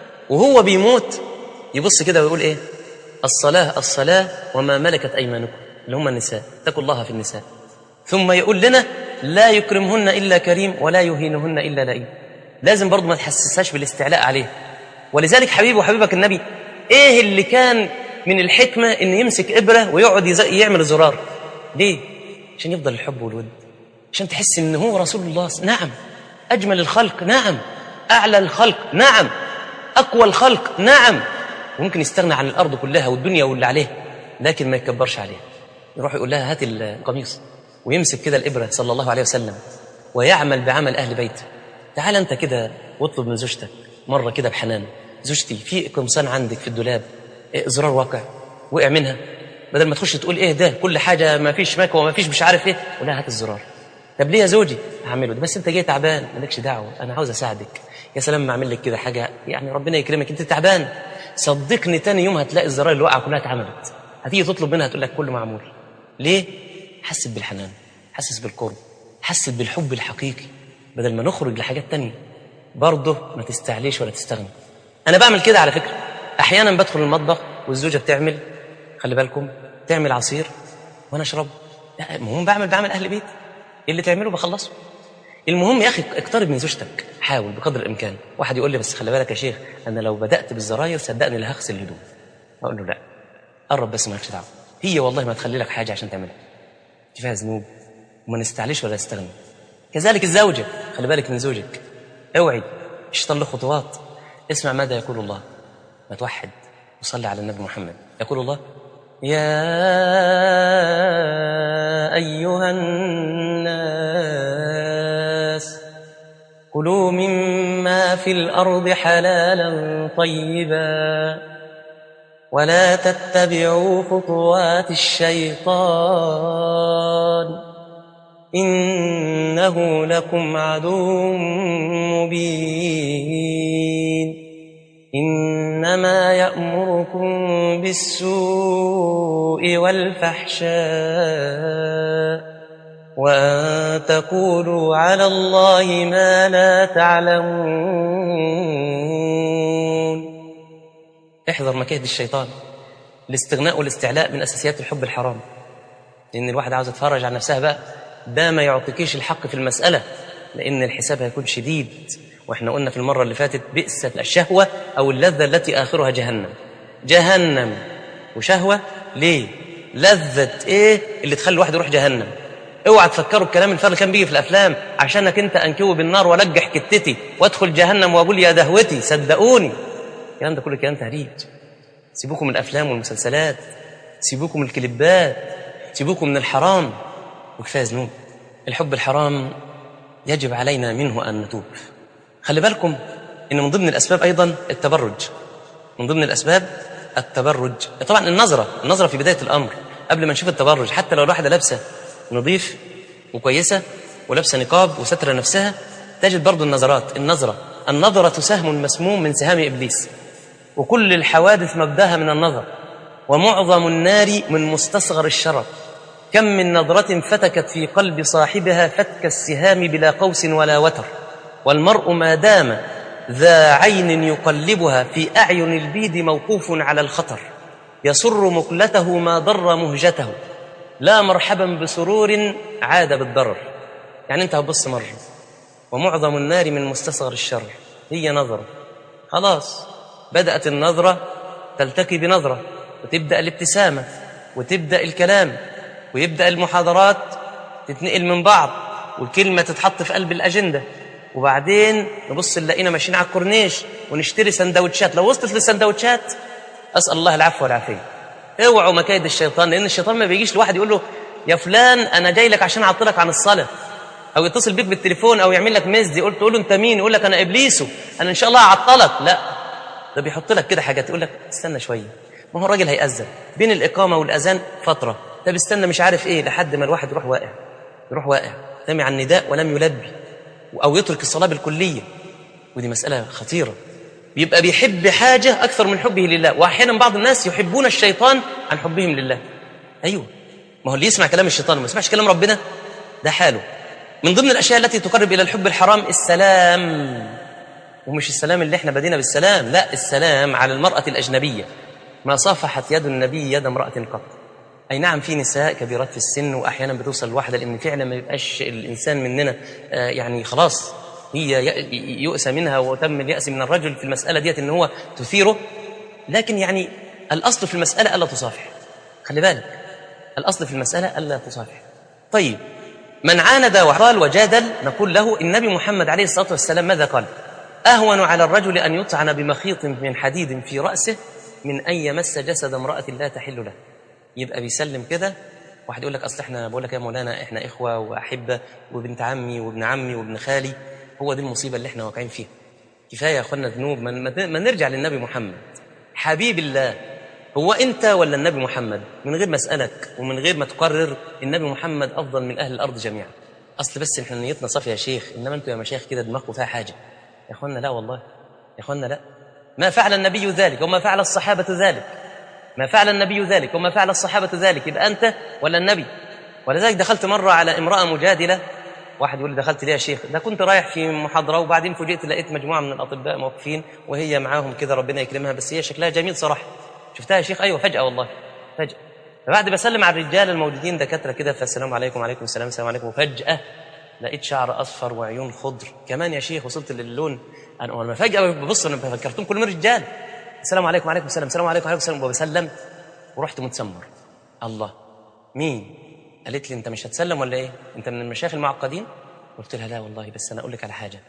وهو بيموت يبص كده ويقول ايه الصلاة الصلاة وما ملكت أيمانكم اللي هم النساء اتقوا الله في النساء ثم يقول لنا لا يكرمهن إلا كريم ولا يهينهن إلا لئيم لازم برضو ما تحسسهاش بالاستعلاء عليه ولذلك حبيبي وحبيبك النبي ايه اللي كان من الحكمة ان يمسك إبرة ويقعد يز- يعمل زرار ليه عشان يفضل الحب والود عشان تحس ان هو رسول الله نعم أجمل الخلق نعم أعلى الخلق نعم أقوى الخلق نعم وممكن يستغنى عن الارض كلها والدنيا واللي عليها لكن ما يكبرش عليها يروح يقول لها هات القميص ويمسك كده الابره صلى الله عليه وسلم ويعمل بعمل اهل بيته تعال انت كده واطلب من زوجتك مره كده بحنان زوجتي في قمصان عندك في الدولاب إيه زرار واقع وقع منها بدل ما تخش تقول ايه ده كل حاجه ما فيش مكوى وما فيش مش عارف ايه قول لها هات الزرار طب ليه يا زوجي هعمله ده بس انت جاي تعبان مالكش دعوه انا عاوز اساعدك يا سلام ما اعمل لك كده حاجه يعني ربنا يكرمك انت تعبان صدقني تاني يوم هتلاقي الزراير اللي واقعه كلها اتعملت هتيجي تطلب منها تقول لك كله معمول ليه حست بالحنان حسس بالقرب حست بالحب الحقيقي بدل ما نخرج لحاجات تانية برضه ما تستعليش ولا تستغنى انا بعمل كده على فكره احيانا بدخل المطبخ والزوجه بتعمل خلي بالكم تعمل عصير وانا اشرب لا المهم بعمل بعمل اهل بيت اللي تعمله بخلصه المهم يا اخي اقترب من زوجتك حاول بقدر الامكان واحد يقول لي بس خلي بالك يا شيخ انا لو بدات بالزراير صدقني لا هغسل الهدوم اقول له لا قرب بس مالكش دعوه هي والله ما تخلي لك حاجه عشان تعملها دي فيها ذنوب وما نستعليش ولا نستغنى كذلك الزوجة خلي بالك من زوجك اوعي الشيطان له خطوات اسمع ماذا يقول الله ما توحد وصلي على النبي محمد يقول الله يا أيها الناس كلوا مما في الأرض حلالا طيبا ولا تتبعوا خطوات الشيطان إنه لكم عدو مبين إنما يأمركم بالسوء والفحشاء وأن تقولوا على الله ما لا تعلمون احذر مكيد الشيطان الاستغناء والاستعلاء من أساسيات الحب الحرام لأن الواحد عاوز يتفرج عن نفسها بقى ده ما يعطيكيش الحق في المسألة لأن الحساب هيكون شديد واحنا قلنا في المرة اللي فاتت بئست الشهوة أو اللذة التي آخرها جهنم جهنم وشهوة ليه لذة ايه اللي تخلي الواحد يروح جهنم اوعى تفكروا الكلام الفارغ اللي كان بيجي في الافلام عشانك انت انكوي بالنار والجح كتتي وادخل جهنم واقول يا دهوتي صدقوني الكلام ده كله كلام تهريج سيبوكم من الافلام والمسلسلات سيبوكم من الكليبات سيبوكم من الحرام وكفايه ذنوب الحب الحرام يجب علينا منه ان نتوب خلي بالكم ان من ضمن الاسباب ايضا التبرج من ضمن الاسباب التبرج طبعا النظره النظره في بدايه الامر قبل ما نشوف التبرج حتى لو الواحده لابسه نظيف وكويسه ولابسه نقاب وستر نفسها تجد برضو النظرات النظره النظره سهم مسموم من سهام ابليس وكل الحوادث مبداها من النظر ومعظم النار من مستصغر الشرر كم من نظرة فتكت في قلب صاحبها فتك السهام بلا قوس ولا وتر والمرء ما دام ذا عين يقلبها في أعين البيد موقوف على الخطر يسر مقلته ما ضر مهجته لا مرحبا بسرور عاد بالضرر يعني انت هتبص مرة ومعظم النار من مستصغر الشر هي نظرة خلاص بدأت النظرة تلتقي بنظرة وتبدأ الابتسامة وتبدأ الكلام ويبدأ المحاضرات تتنقل من بعض والكلمة تتحط في قلب الأجندة وبعدين نبص نلاقينا ماشيين على الكورنيش ونشتري سندوتشات لو وصلت للسندوتشات أسأل الله العفو والعافية اوعوا مكايد الشيطان لأن الشيطان ما بيجيش لواحد يقول له يا فلان أنا جاي لك عشان أعطلك عن الصلاة أو يتصل بيك بالتليفون أو يعمل لك مزدي قلت تقول له أنت مين يقول لك أنا إبليسه أنا إن شاء الله هعطلك لا ده بيحط لك كده حاجات يقول لك استنى شوية ما هو الراجل هيأذن بين الإقامة والأذان فترة طب استنى مش عارف ايه لحد ما الواحد يروح واقع يروح واقع سمع النداء ولم يلبي او يترك الصلاه بالكليه ودي مساله خطيره بيبقى بيحب حاجه اكثر من حبه لله واحيانا بعض الناس يحبون الشيطان عن حبهم لله ايوه ما هو اللي يسمع كلام الشيطان وما يسمعش كلام ربنا ده حاله من ضمن الاشياء التي تقرب الى الحب الحرام السلام ومش السلام اللي احنا بدينا بالسلام لا السلام على المراه الاجنبيه ما صافحت يد النبي يد امراه قط اي نعم في نساء كبيرات في السن واحيانا بتوصل لواحده لان فعلا ما يبقاش الانسان مننا آه يعني خلاص هي يؤس منها وتم الياس من الرجل في المساله ديت ان هو تثيره لكن يعني الاصل في المساله الا تصافح خلي بالك الاصل في المساله الا تصافح طيب من عاند وقال وجادل نقول له النبي محمد عليه الصلاه والسلام ماذا قال اهون على الرجل ان يطعن بمخيط من حديد في راسه من ان يمس جسد امراه لا تحل له يبقى بيسلم كده واحد يقول لك اصل احنا بقول لك يا مولانا احنا اخوه واحبه وبنت عمي وابن عمي وابن خالي هو دي المصيبه اللي احنا واقعين فيها كفايه يا اخوانا ذنوب ما, ما نرجع للنبي محمد حبيب الله هو انت ولا النبي محمد من غير ما اسالك ومن غير ما تقرر النبي محمد افضل من اهل الارض جميعا اصل بس احنا نيتنا صافيه يا شيخ انما انتوا يا مشايخ كده دماغكم فيها حاجه يا اخوانا لا والله يا اخوانا لا ما فعل النبي ذلك وما فعل الصحابه ذلك ما فعل النبي ذلك وما فعل الصحابة ذلك يبقى أنت ولا النبي ولذلك دخلت مرة على امرأة مجادلة واحد يقول لي دخلت ليه يا شيخ ده كنت رايح في محاضرة وبعدين فوجئت لقيت مجموعة من الأطباء موقفين وهي معاهم كده ربنا يكرمها بس هي شكلها جميل صراحة شفتها يا شيخ أيوة فجأة والله فجأة فبعد بسلم على الرجال الموجودين دكاترة كده فالسلام عليكم وعليكم السلام السلام عليكم وفجأة لقيت شعر أصفر وعيون خضر كمان يا شيخ وصلت للون أنا لما فجأة ببص أنا فكرتهم كلهم رجال السلام عليكم وعليكم السلام السلام عليكم وعليكم السلام وبسلم ورحت متسمر الله مين قالت لي انت مش هتسلم ولا ايه انت من المشايخ المعقدين قلت لها لا والله بس انا اقول لك على حاجه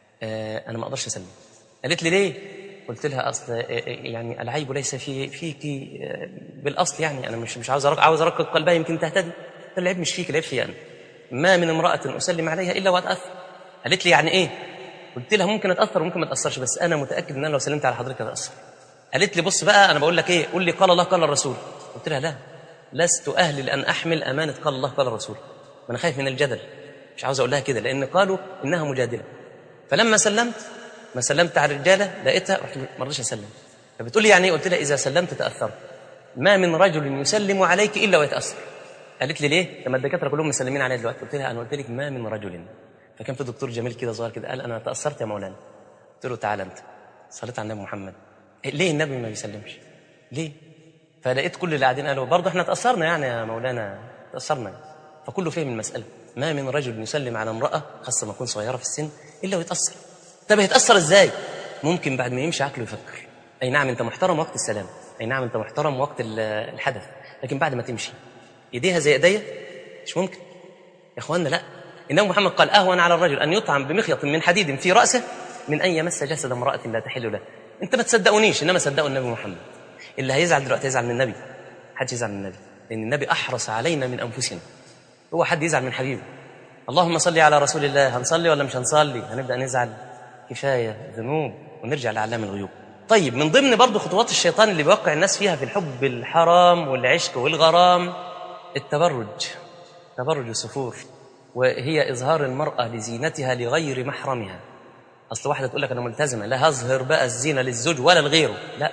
آه انا ما اقدرش اسلم قالت لي ليه قلت لها اصل آه، آه، يعني العيب ليس في فيك آه، بالاصل يعني انا مش مش عاوز أرق عاوز ارقق قلبها يمكن تهتدي قلت لها العيب مش فيك العيب في انا ما من امراه اسلم عليها الا واتاثر قالت لي يعني ايه قلت لها ممكن اتاثر وممكن ما اتاثرش بس انا متاكد ان انا لو سلمت على حضرتك هتاثر قالت لي بص بقى انا بقول لك ايه قول لي قال الله قال الرسول قلت لها لا لست اهل لان احمل امانه قال الله قال الرسول ما انا خايف من الجدل مش عاوز اقول لها كده لان قالوا انها مجادله فلما سلمت ما سلمت على الرجاله لقيتها رحت ما رضيتش اسلم فبتقول لي يعني ايه قلت لها اذا سلمت تاثرت ما من رجل يسلم عليك الا ويتاثر قالت لي ليه لما الدكاتره كلهم مسلمين عليا دلوقتي قلت لها انا قلت لك ما من رجل فكان في دكتور جميل كده صغير كده قال انا تاثرت يا مولانا قلت له تعالى انت صليت على النبي محمد إيه، ليه النبي ما بيسلمش ليه فلقيت كل اللي قاعدين قالوا برضه احنا تاثرنا يعني يا مولانا تاثرنا فكله فهم المساله ما من رجل يسلم على امراه خاصه ما تكون صغيره في السن الا ويتاثر طب هيتاثر ازاي ممكن بعد ما يمشي عقله يفكر اي نعم انت محترم وقت السلام اي نعم انت محترم وقت ال- الحدث لكن بعد ما تمشي ايديها زي ايديا مش ممكن يا اخوانا لا انه محمد قال اهون على الرجل ان يطعم بمخيط من حديد في راسه من ان يمس جسد امراه لا تحل له انت ما تصدقونيش انما صدقوا النبي محمد اللي هيزعل دلوقتي هيزعل من النبي حد يزعل من النبي لان النبي احرص علينا من انفسنا هو حد يزعل من حبيبه اللهم صل على رسول الله هنصلي ولا مش هنصلي هنبدا نزعل كفايه ذنوب ونرجع لعلام الغيوب طيب من ضمن برضه خطوات الشيطان اللي بيوقع الناس فيها في الحب الحرام والعشق والغرام التبرج تبرج السفور وهي إظهار المرأة لزينتها لغير محرمها أصل واحدة تقول لك أنا ملتزمة لا هظهر بقى الزينة للزوج ولا لغيره لا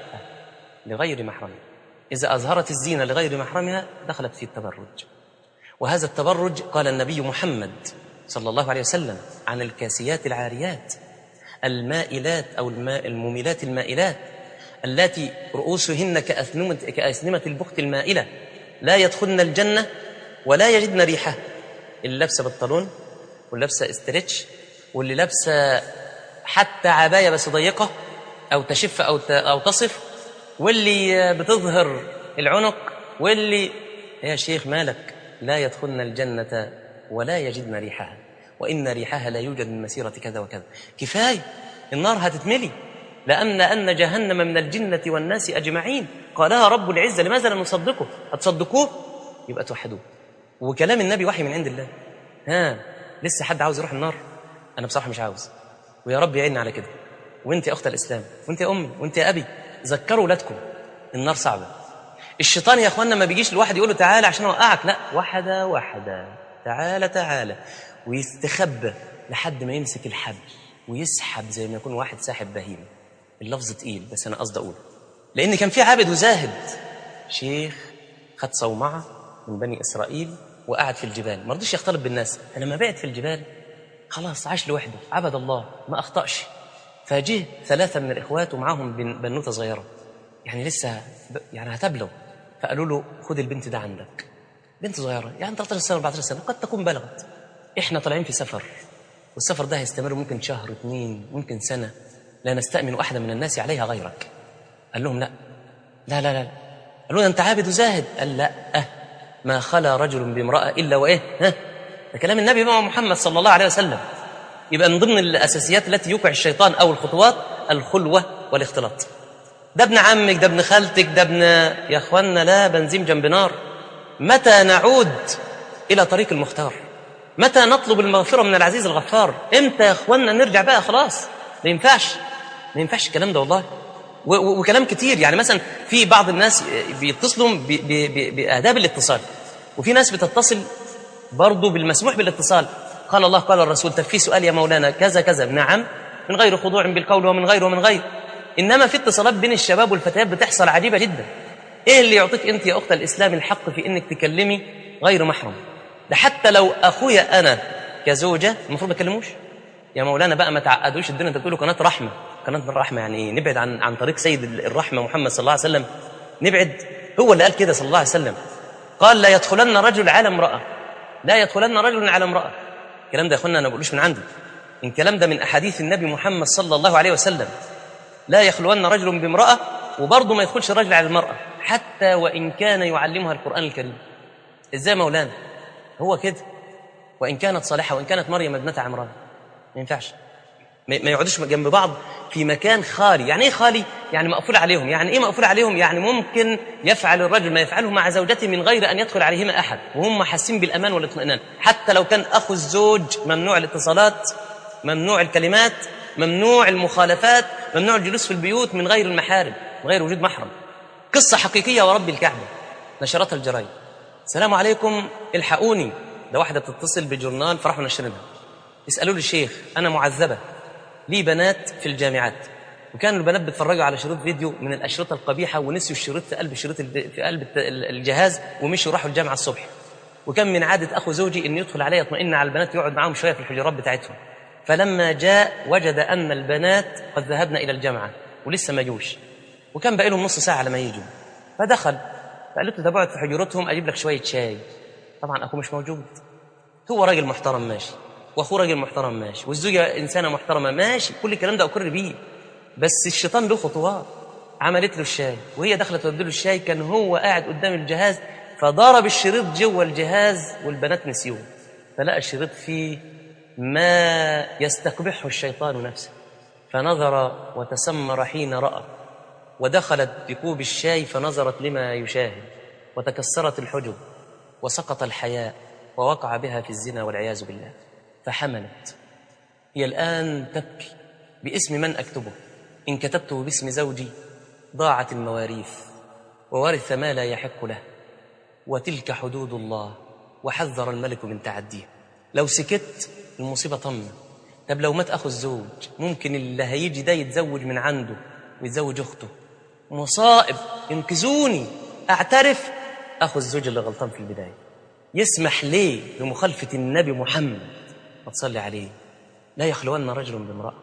لغير محرمها إذا أظهرت الزينة لغير محرمها دخلت في التبرج وهذا التبرج قال النبي محمد صلى الله عليه وسلم عن الكاسيات العاريات المائلات أو الماء المميلات المائلات اللاتي رؤوسهن كأثنمة, كأثنمة البخت المائلة لا يدخلن الجنة ولا يجدن ريحها اللي لابسة بنطلون واللي لابسة استرتش واللي لابسة حتى عباية بس ضيقة أو تشف أو ت- أو تصف واللي بتظهر العنق واللي يا شيخ مالك لا يدخلن الجنة ولا يجدن ريحها وإن ريحها لا يوجد من مسيرة كذا وكذا كفاية النار هتتملي لأملأن جهنم من الجنة والناس أجمعين قالها رب العزة لماذا لا نصدقه هتصدقوه يبقى توحدوه وكلام النبي وحي من عند الله ها لسه حد عاوز يروح النار أنا بصراحة مش عاوز ويا رب يعيننا على كده وانت يا اخت الاسلام وانت يا امي وانت يا ابي ذكروا اولادكم النار صعبه الشيطان يا اخوانا ما بيجيش لواحد يقول له تعالى عشان اوقعك لا واحده واحده تعالى تعالى ويستخبى لحد ما يمسك الحبل ويسحب زي ما يكون واحد ساحب بهيمه اللفظ تقيل بس انا قصدي اقوله لان كان في عابد وزاهد شيخ خد صومعه من بني اسرائيل وقعد في الجبال ما رضيش يختلط بالناس فلما بعد في الجبال خلاص عاش لوحده عبد الله ما اخطاش فجه ثلاثه من الاخوات ومعاهم بن- بنوته صغيره يعني لسه ب- يعني هتبلغ فقالوا له خد البنت ده عندك بنت صغيره يعني 13 سنه 14 سنه قد تكون بلغت احنا طالعين في سفر والسفر ده هيستمر ممكن شهر اثنين ممكن سنه لا نستأمن احدا من الناس عليها غيرك قال لهم لا لا لا لا قالوا له انت عابد وزاهد قال لا أه ما خلا رجل بامراه الا وايه ها ده كلام النبي بقى محمد صلى الله عليه وسلم يبقى من ضمن الاساسيات التي يوقع الشيطان او الخطوات الخلوه والاختلاط ده ابن عمك ده ابن خالتك ده ابن يا اخوانا لا بنزيم جنب نار متى نعود الى طريق المختار متى نطلب المغفره من العزيز الغفار امتى يا اخوانا نرجع بقى خلاص ما ينفعش ما ينفعش الكلام ده والله و- و- وكلام كتير يعني مثلا في بعض الناس بيتصلوا ب- ب- ب- باداب الاتصال وفي ناس بتتصل برضه بالمسموح بالاتصال قال الله قال الرسول طب في سؤال يا مولانا كذا كذا نعم من غير خضوع بالقول ومن غير ومن غير انما في اتصالات بين الشباب والفتيات بتحصل عجيبه جدا ايه اللي يعطيك انت يا اخت الاسلام الحق في انك تكلمي غير محرم ده حتى لو اخويا انا كزوجه المفروض ما اكلموش يا مولانا بقى ما تعقدوش الدنيا انت بتقولوا قناه رحمه قناه الرحمه يعني ايه نبعد عن عن طريق سيد الرحمه محمد صلى الله عليه وسلم نبعد هو اللي قال كده صلى الله عليه وسلم قال لا يدخلن رجل على امراه لا يدخلن رجل على امراه الكلام ده يا اخوانا انا ما بقولوش من عندي الكلام ده من احاديث النبي محمد صلى الله عليه وسلم لا يخلون رجل بامراه وبرضه ما يدخلش الرجل على المراه حتى وان كان يعلمها القران الكريم ازاي يا مولانا هو كده وان كانت صالحه وان كانت مريم ابنه عمران ما ينفعش ما ما يقعدوش جنب بعض في مكان خالي يعني ايه خالي يعني مقفول عليهم يعني ايه مقفول عليهم يعني ممكن يفعل الرجل ما يفعله مع زوجته من غير ان يدخل عليهما احد وهم حاسين بالامان والاطمئنان حتى لو كان اخو الزوج ممنوع الاتصالات ممنوع الكلمات ممنوع المخالفات ممنوع الجلوس في البيوت من غير المحارم من غير وجود محرم قصه حقيقيه ورب الكعبه نشرتها الجرايد السلام عليكم الحقوني ده واحده بتتصل بجورنال فراحوا نشرينها يسالوا لي الشيخ انا معذبه لي بنات في الجامعات وكانوا البنات بيتفرجوا على شريط فيديو من الاشرطه القبيحه ونسيوا الشريط في قلب شريط الب... في قلب الت- الجهاز ومشوا راحوا الجامعه الصبح وكان من عاده اخو زوجي انه يدخل علي يطمئن على البنات يقعد معاهم شويه في الحجرات بتاعتهم فلما جاء وجد ان البنات قد ذهبن الى الجامعه ولسه ما جوش وكان باقي لهم نص ساعه على ما يجوا فدخل فقالت له تبعد في حجرتهم اجيب لك شويه شاي طبعا اخوه مش موجود هو راجل محترم ماشي واخوه راجل محترم ماشي والزوجه انسانه محترمه ماشي كل الكلام ده اقر بيه بس الشيطان له خطوات عملت له الشاي وهي دخلت تودي له الشاي كان هو قاعد قدام الجهاز فضرب الشريط جوه الجهاز والبنات نسيوه فلقى الشريط فيه ما يستقبحه الشيطان نفسه فنظر وتسمر حين راى ودخلت بكوب الشاي فنظرت لما يشاهد وتكسرت الحجب وسقط الحياء ووقع بها في الزنا والعياذ بالله فحملت هي الآن تبكي باسم من أكتبه إن كتبته باسم زوجي ضاعت المواريث وورث ما لا يحق له وتلك حدود الله وحذر الملك من تعديها لو سكت المصيبة طمة طب لو مات أخو الزوج ممكن اللي هيجي ده يتزوج من عنده ويتزوج أخته مصائب انقذوني أعترف أخو الزوج اللي غلطان في البداية يسمح ليه بمخالفة النبي محمد ما تصلي عليه لا يخلون رجل بامرأة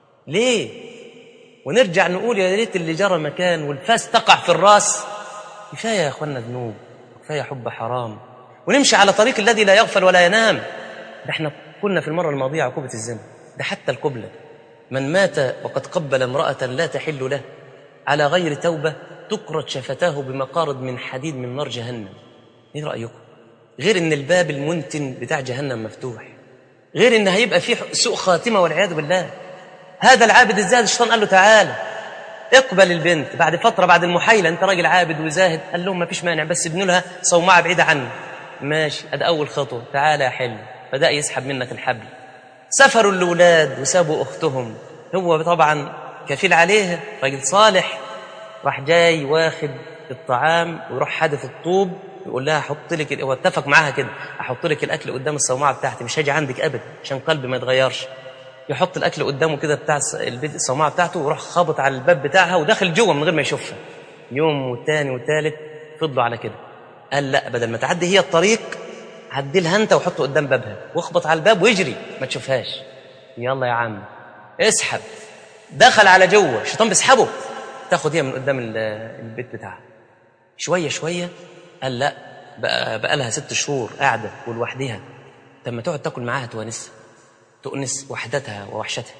ليه ونرجع نقول يا ريت اللي جرى مكان والفاس تقع في الراس كفاية يا أخوانا ذنوب كفاية حب حرام ونمشي على طريق الذي لا يغفل ولا ينام ده احنا قلنا في المرة الماضية عقوبة الزنا ده حتى القبلة من مات وقد قبل امرأة لا تحل له على غير توبة تقرض شفتاه بمقارض من حديد من نار جهنم ايه رأيكم غير ان الباب المنتن بتاع جهنم مفتوح غير ان هيبقى فيه سوء خاتمة والعياذ بالله هذا العابد الزاهد الشيطان قال له تعالى اقبل البنت بعد فترة بعد المحايلة انت راجل عابد وزاهد قال لهم ما فيش مانع بس ابنوا لها صومعة بعيدة عنه ماشي ادي اول خطوة تعالى يا حلو بدأ يسحب منك الحبل سافروا الأولاد وسابوا أختهم هو طبعا كفيل عليها راجل صالح راح جاي واخد الطعام ويروح حادف الطوب يقول لها حط لك ال- هو اتفق معاها كده احط لك الاكل قدام الصومعه بتاعتي مش هاجي عندك ابدا عشان قلبي ما يتغيرش يحط الاكل قدامه كده بتاع الص- البيت الصومعه بتاعته ويروح خابط على الباب بتاعها وداخل جوه من غير ما يشوفها يوم وتاني وتالت فضلوا على كده قال لا بدل ما تعدي هي الطريق عدي لها انت وحطه قدام بابها واخبط على الباب واجري ما تشوفهاش يلا يا عم اسحب دخل على جوه الشيطان بيسحبه تاخد هي من قدام ال- البيت بتاعها شويه شويه قال لا بقى, بقى لها ست شهور قاعده ولوحدها طب ما تقعد تاكل معاها تونسها تؤنس وحدتها ووحشتها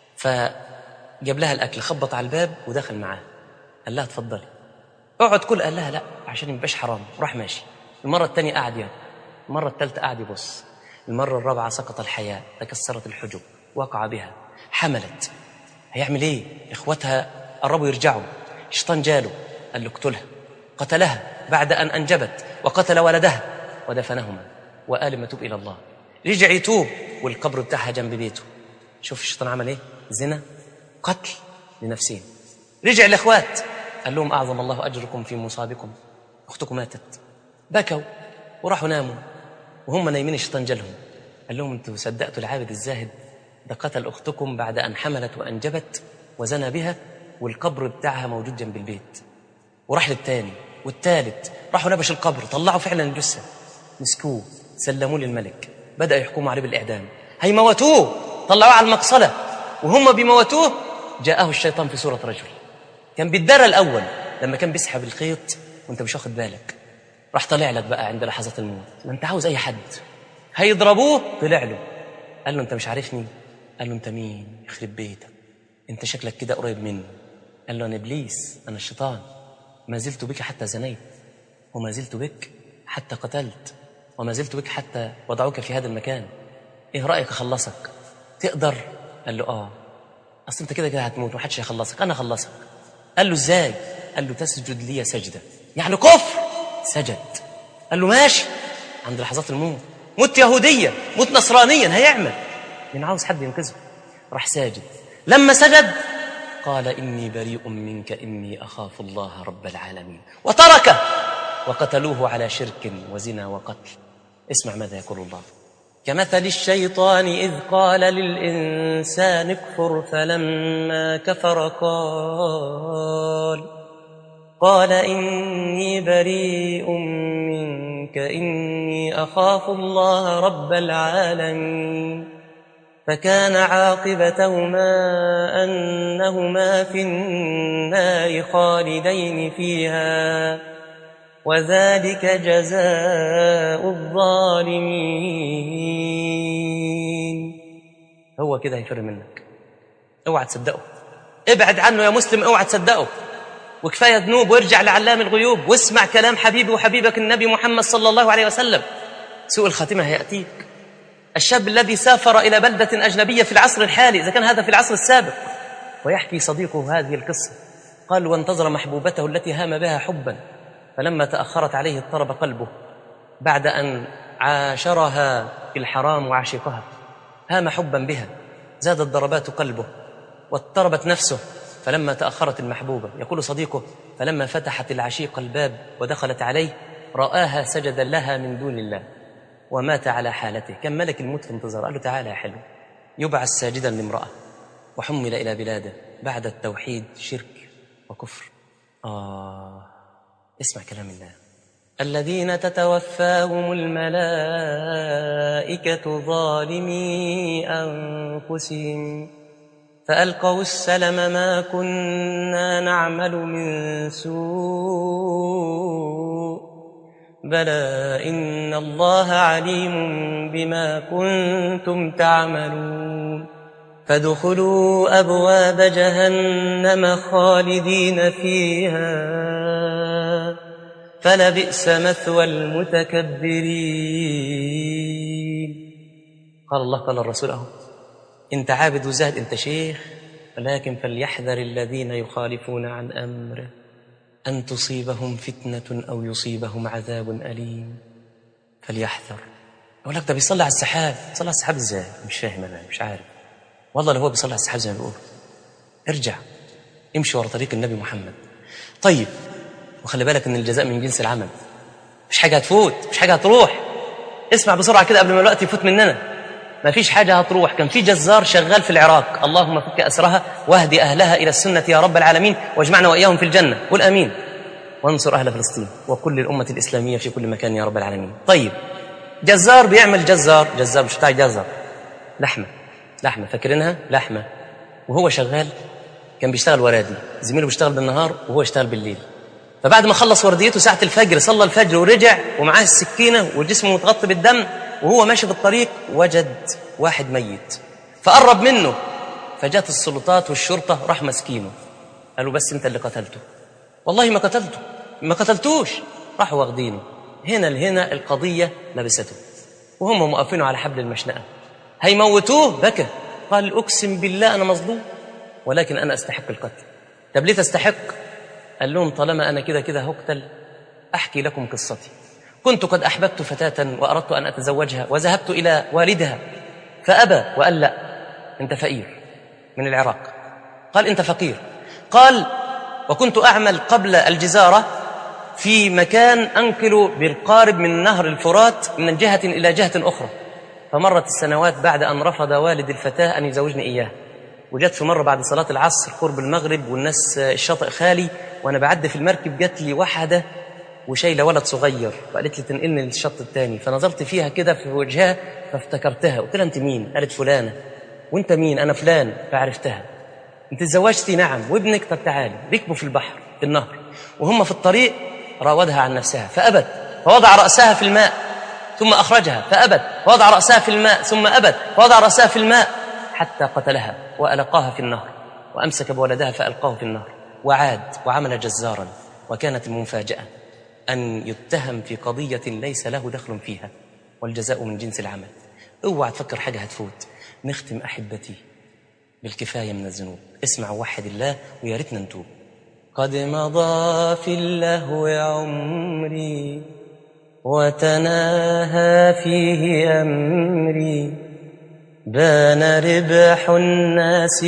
فجاب لها الاكل خبط على الباب ودخل معاها قال لها اتفضلي اقعد كل قال لها لا عشان ما يبقاش حرام راح ماشي المره الثانيه قعد يعني المره الثالثه قعد يبص المره الرابعه سقط الحياء تكسرت الحجب وقع بها حملت هيعمل ايه اخواتها قربوا يرجعوا الشيطان جاله قال له اقتلها قتلها بعد ان انجبت وقتل ولدها ودفنهما وآل ما توب الى الله رجع يتوب والقبر بتاعها جنب بيته شوف الشيطان عمل ايه زنا قتل لنفسين رجع الاخوات قال لهم اعظم الله اجركم في مصابكم اختكم ماتت بكوا وراحوا ناموا وهم نايمين الشيطان جالهم قال لهم انتوا صدقتوا العابد الزاهد ده قتل اختكم بعد ان حملت وانجبت وزنى بها والقبر بتاعها موجود جنب البيت وراح للتاني والتالت راحوا نبش القبر طلعوا فعلا الجثه مسكوه سلموه للملك بدا يحكموا عليه بالاعدام هيموتوه طلعوه على المقصله وهم بيموتوه جاءه الشيطان في صوره رجل كان بيتدرى الاول لما كان بيسحب الخيط وانت مش واخد بالك راح طالع لك بقى عند لحظات الموت ما انت عاوز اي حد هيضربوه طلع له قال له انت مش عارفني قال له انت مين يخرب بيتك انت شكلك كده قريب مني قال له انا ابليس انا الشيطان ما زلت بك حتى زنيت وما زلت بك حتى قتلت وما زلت بك حتى وضعوك في هذا المكان ايه رايك اخلصك تقدر قال له اه اصل انت كده كده هتموت ومحدش هيخلصك انا اخلصك قال له ازاي قال له تسجد لي سجده يعني كفر سجد قال له ماشي عند لحظات الموت مت يهوديا مت نصرانيا هيعمل من عاوز حد ينقذه راح ساجد لما سجد قال إني بريء منك إني أخاف الله رب العالمين وتركه وقتلوه على شرك وزنا وقتل اسمع ماذا يقول الله كمثل الشيطان إذ قال للإنسان اكفر فلما كفر قال قال إني بريء منك إني أخاف الله رب العالمين فكان عاقبتهما أنهما في النار خالدين فيها وذلك جزاء الظالمين هو كده هيفر منك اوعى تصدقه ابعد عنه يا مسلم اوعى تصدقه وكفايه ذنوب وارجع لعلام الغيوب واسمع كلام حبيبي وحبيبك النبي محمد صلى الله عليه وسلم سوء الخاتمه هياتيك الشاب الذي سافر الى بلده اجنبيه في العصر الحالي اذا كان هذا في العصر السابق ويحكي صديقه هذه القصه قال وانتظر محبوبته التي هام بها حبا فلما تاخرت عليه اضطرب قلبه بعد ان عاشرها في الحرام وعشقها هام حبا بها زادت ضربات قلبه واضطربت نفسه فلما تأخرت المحبوبة يقول صديقه فلما فتحت العشيق الباب ودخلت عليه رآها سجدا لها من دون الله ومات على حالته كان ملك الموت في انتظار قال له تعالى يا حلو يبعث ساجدا لامرأة وحمل إلى بلاده بعد التوحيد شرك وكفر آه اسمع كلام الله الذين تتوفاهم الملائكة ظالمي أنفسهم فألقوا السلم ما كنا نعمل من سوء بلى إن الله عليم بما كنتم تعملون فادخلوا أبواب جهنم خالدين فيها فلبئس مثوى المتكبرين قال الله قال الرسول أهو انت عابد وزاهد انت شيخ ولكن فليحذر الذين يخالفون عن امره ان تصيبهم فتنه او يصيبهم عذاب اليم فليحذر يقول لك ده بيصلي على السحاب بيصلي على السحاب ازاي مش فاهم انا مش عارف والله لو هو بيصلي على السحاب زي ما بيقول ارجع امشي ورا طريق النبي محمد طيب وخلي بالك ان الجزاء من جنس العمل مش حاجه هتفوت مش حاجه هتروح اسمع بسرعه كده قبل ما الوقت يفوت مننا ما فيش حاجة هتروح كان في جزار شغال في العراق اللهم فك أسرها واهدي أهلها إلى السنة يا رب العالمين واجمعنا وإياهم في الجنة قل أمين وانصر أهل فلسطين وكل الأمة الإسلامية في كل مكان يا رب العالمين طيب جزار بيعمل جزار جزار مش بتاع جزر لحمة لحمة فاكرينها لحمة وهو شغال كان بيشتغل ورادي زميله بيشتغل بالنهار وهو يشتغل بالليل فبعد ما خلص ورديته ساعة الفجر صلى الفجر ورجع ومعاه السكينة وجسمه متغطي بالدم وهو ماشي في الطريق وجد واحد ميت فقرب منه فجات السلطات والشرطة راح مسكينه قالوا بس انت اللي قتلته والله ما قتلته ما قتلتوش راحوا واخدينه هنا لهنا القضية لبسته وهم موقفينه على حبل المشنقة هيموتوه بكى قال أقسم بالله أنا مظلوم ولكن أنا أستحق القتل طب ليه تستحق قال لهم طالما أنا كده كده هقتل أحكي لكم قصتي كنت قد أحببت فتاة وأردت أن أتزوجها وذهبت إلى والدها فأبى وقال لا أنت فقير من العراق قال أنت فقير قال وكنت أعمل قبل الجزارة في مكان أنقل بالقارب من نهر الفرات من جهة إلى جهة أخرى فمرت السنوات بعد أن رفض والد الفتاة أن يزوجني إياه وجت في مرة بعد صلاة العصر قرب المغرب والناس الشاطئ خالي وأنا بعد في المركب جات لي واحدة وشايله ولد صغير وقالت لي تنقلني للشط الثاني فنظرت فيها كده في وجهها فافتكرتها قلت لها انت مين قالت فلانه وانت مين انا فلان فعرفتها انت تزوجتي نعم وابنك طب تعالي ركبوا في البحر في النهر وهم في الطريق راودها عن نفسها فابت فوضع راسها في الماء ثم اخرجها فابت فوضع راسها في الماء ثم ابت فوضع راسها في الماء حتى قتلها والقاها في النهر وامسك بولدها فالقاه في النهر وعاد وعمل جزارا وكانت المفاجاه أن يتهم في قضية ليس له دخل فيها والجزاء من جنس العمل اوعى تفكر حاجة هتفوت نختم أحبتي بالكفاية من الذنوب اسمع وحد الله ويا ريتنا نتوب قد مضى في اللهو عمري وتناهى فيه أمري بان ربح الناس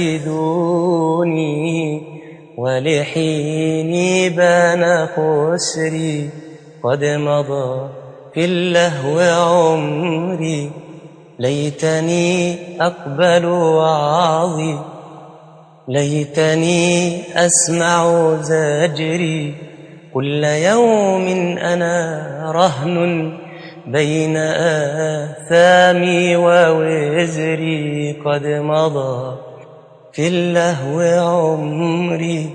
دوني ولحيني بان خسري قد مضى في اللهو عمري ليتني أقبل وعظي ليتني أسمع زجري كل يوم أنا رهن بين آثامي ووزري قد مضى في اللهو عمري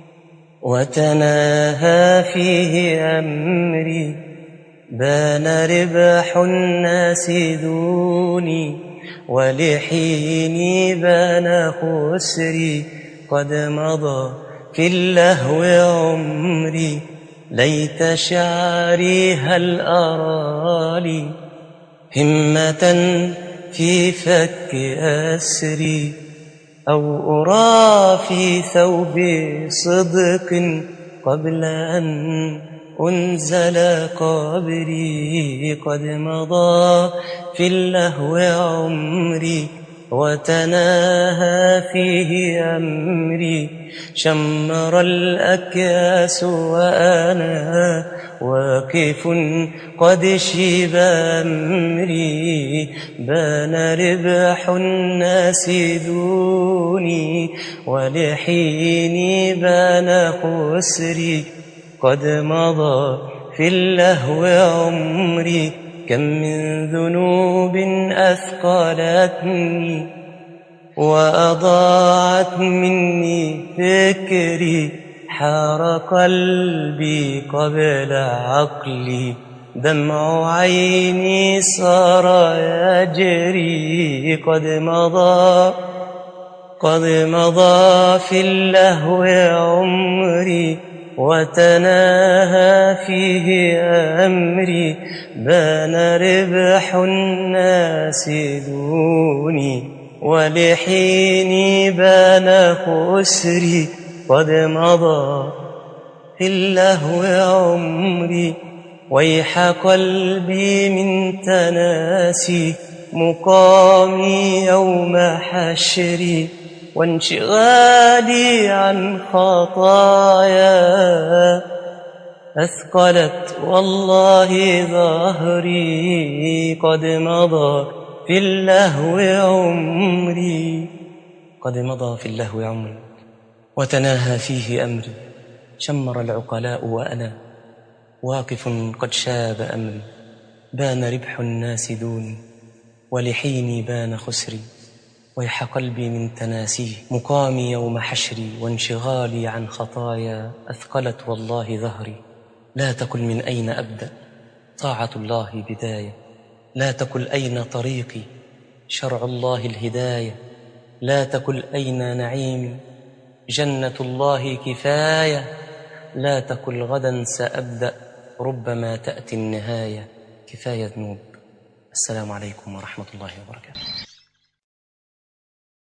وتناهى فيه أمري بان ربح الناس دوني ولحيني بان خسري قد مضى في اللهو عمري ليت شعري هل أرالي همة في فك أسري أو أرى في ثوب صدق قبل أن أنزل قبري قد مضى في اللهو عمري وتناهى فيه أمري شمر الأكياس وأنا واقف قد شيب أمري بان ربح الناس دوني ولحيني بان خسري قد مضى في اللهو عمري كم من ذنوب أثقلتني وأضاعت مني فكري حار قلبي قبل عقلي دمع عيني صار يجري قد مضى قد مضى في اللهو عمري وتناهى فيه أمري بان ربح الناس دوني ولحيني بان خسري قد مضى في اللهو عمري ويح قلبي من تناسي مقامي يوم حشري وانشغالي عن خطايا أثقلت والله ظهري قد مضى في اللهو عمري قد مضى في اللهو عمري وتناهى فيه أمري شمر العقلاء وأنا واقف قد شاب أمري بان ربح الناس دوني ولحيني بان خسري ويح قلبي من تناسيه مقامي يوم حشري وانشغالي عن خطايا أثقلت والله ظهري لا تقل من أين أبدأ طاعة الله بداية لا تقل أين طريقي شرع الله الهداية لا تقل أين نعيمي جنة الله كفاية لا تقل غدا سأبدأ ربما تأتي النهاية كفاية ذنوب السلام عليكم ورحمة الله وبركاته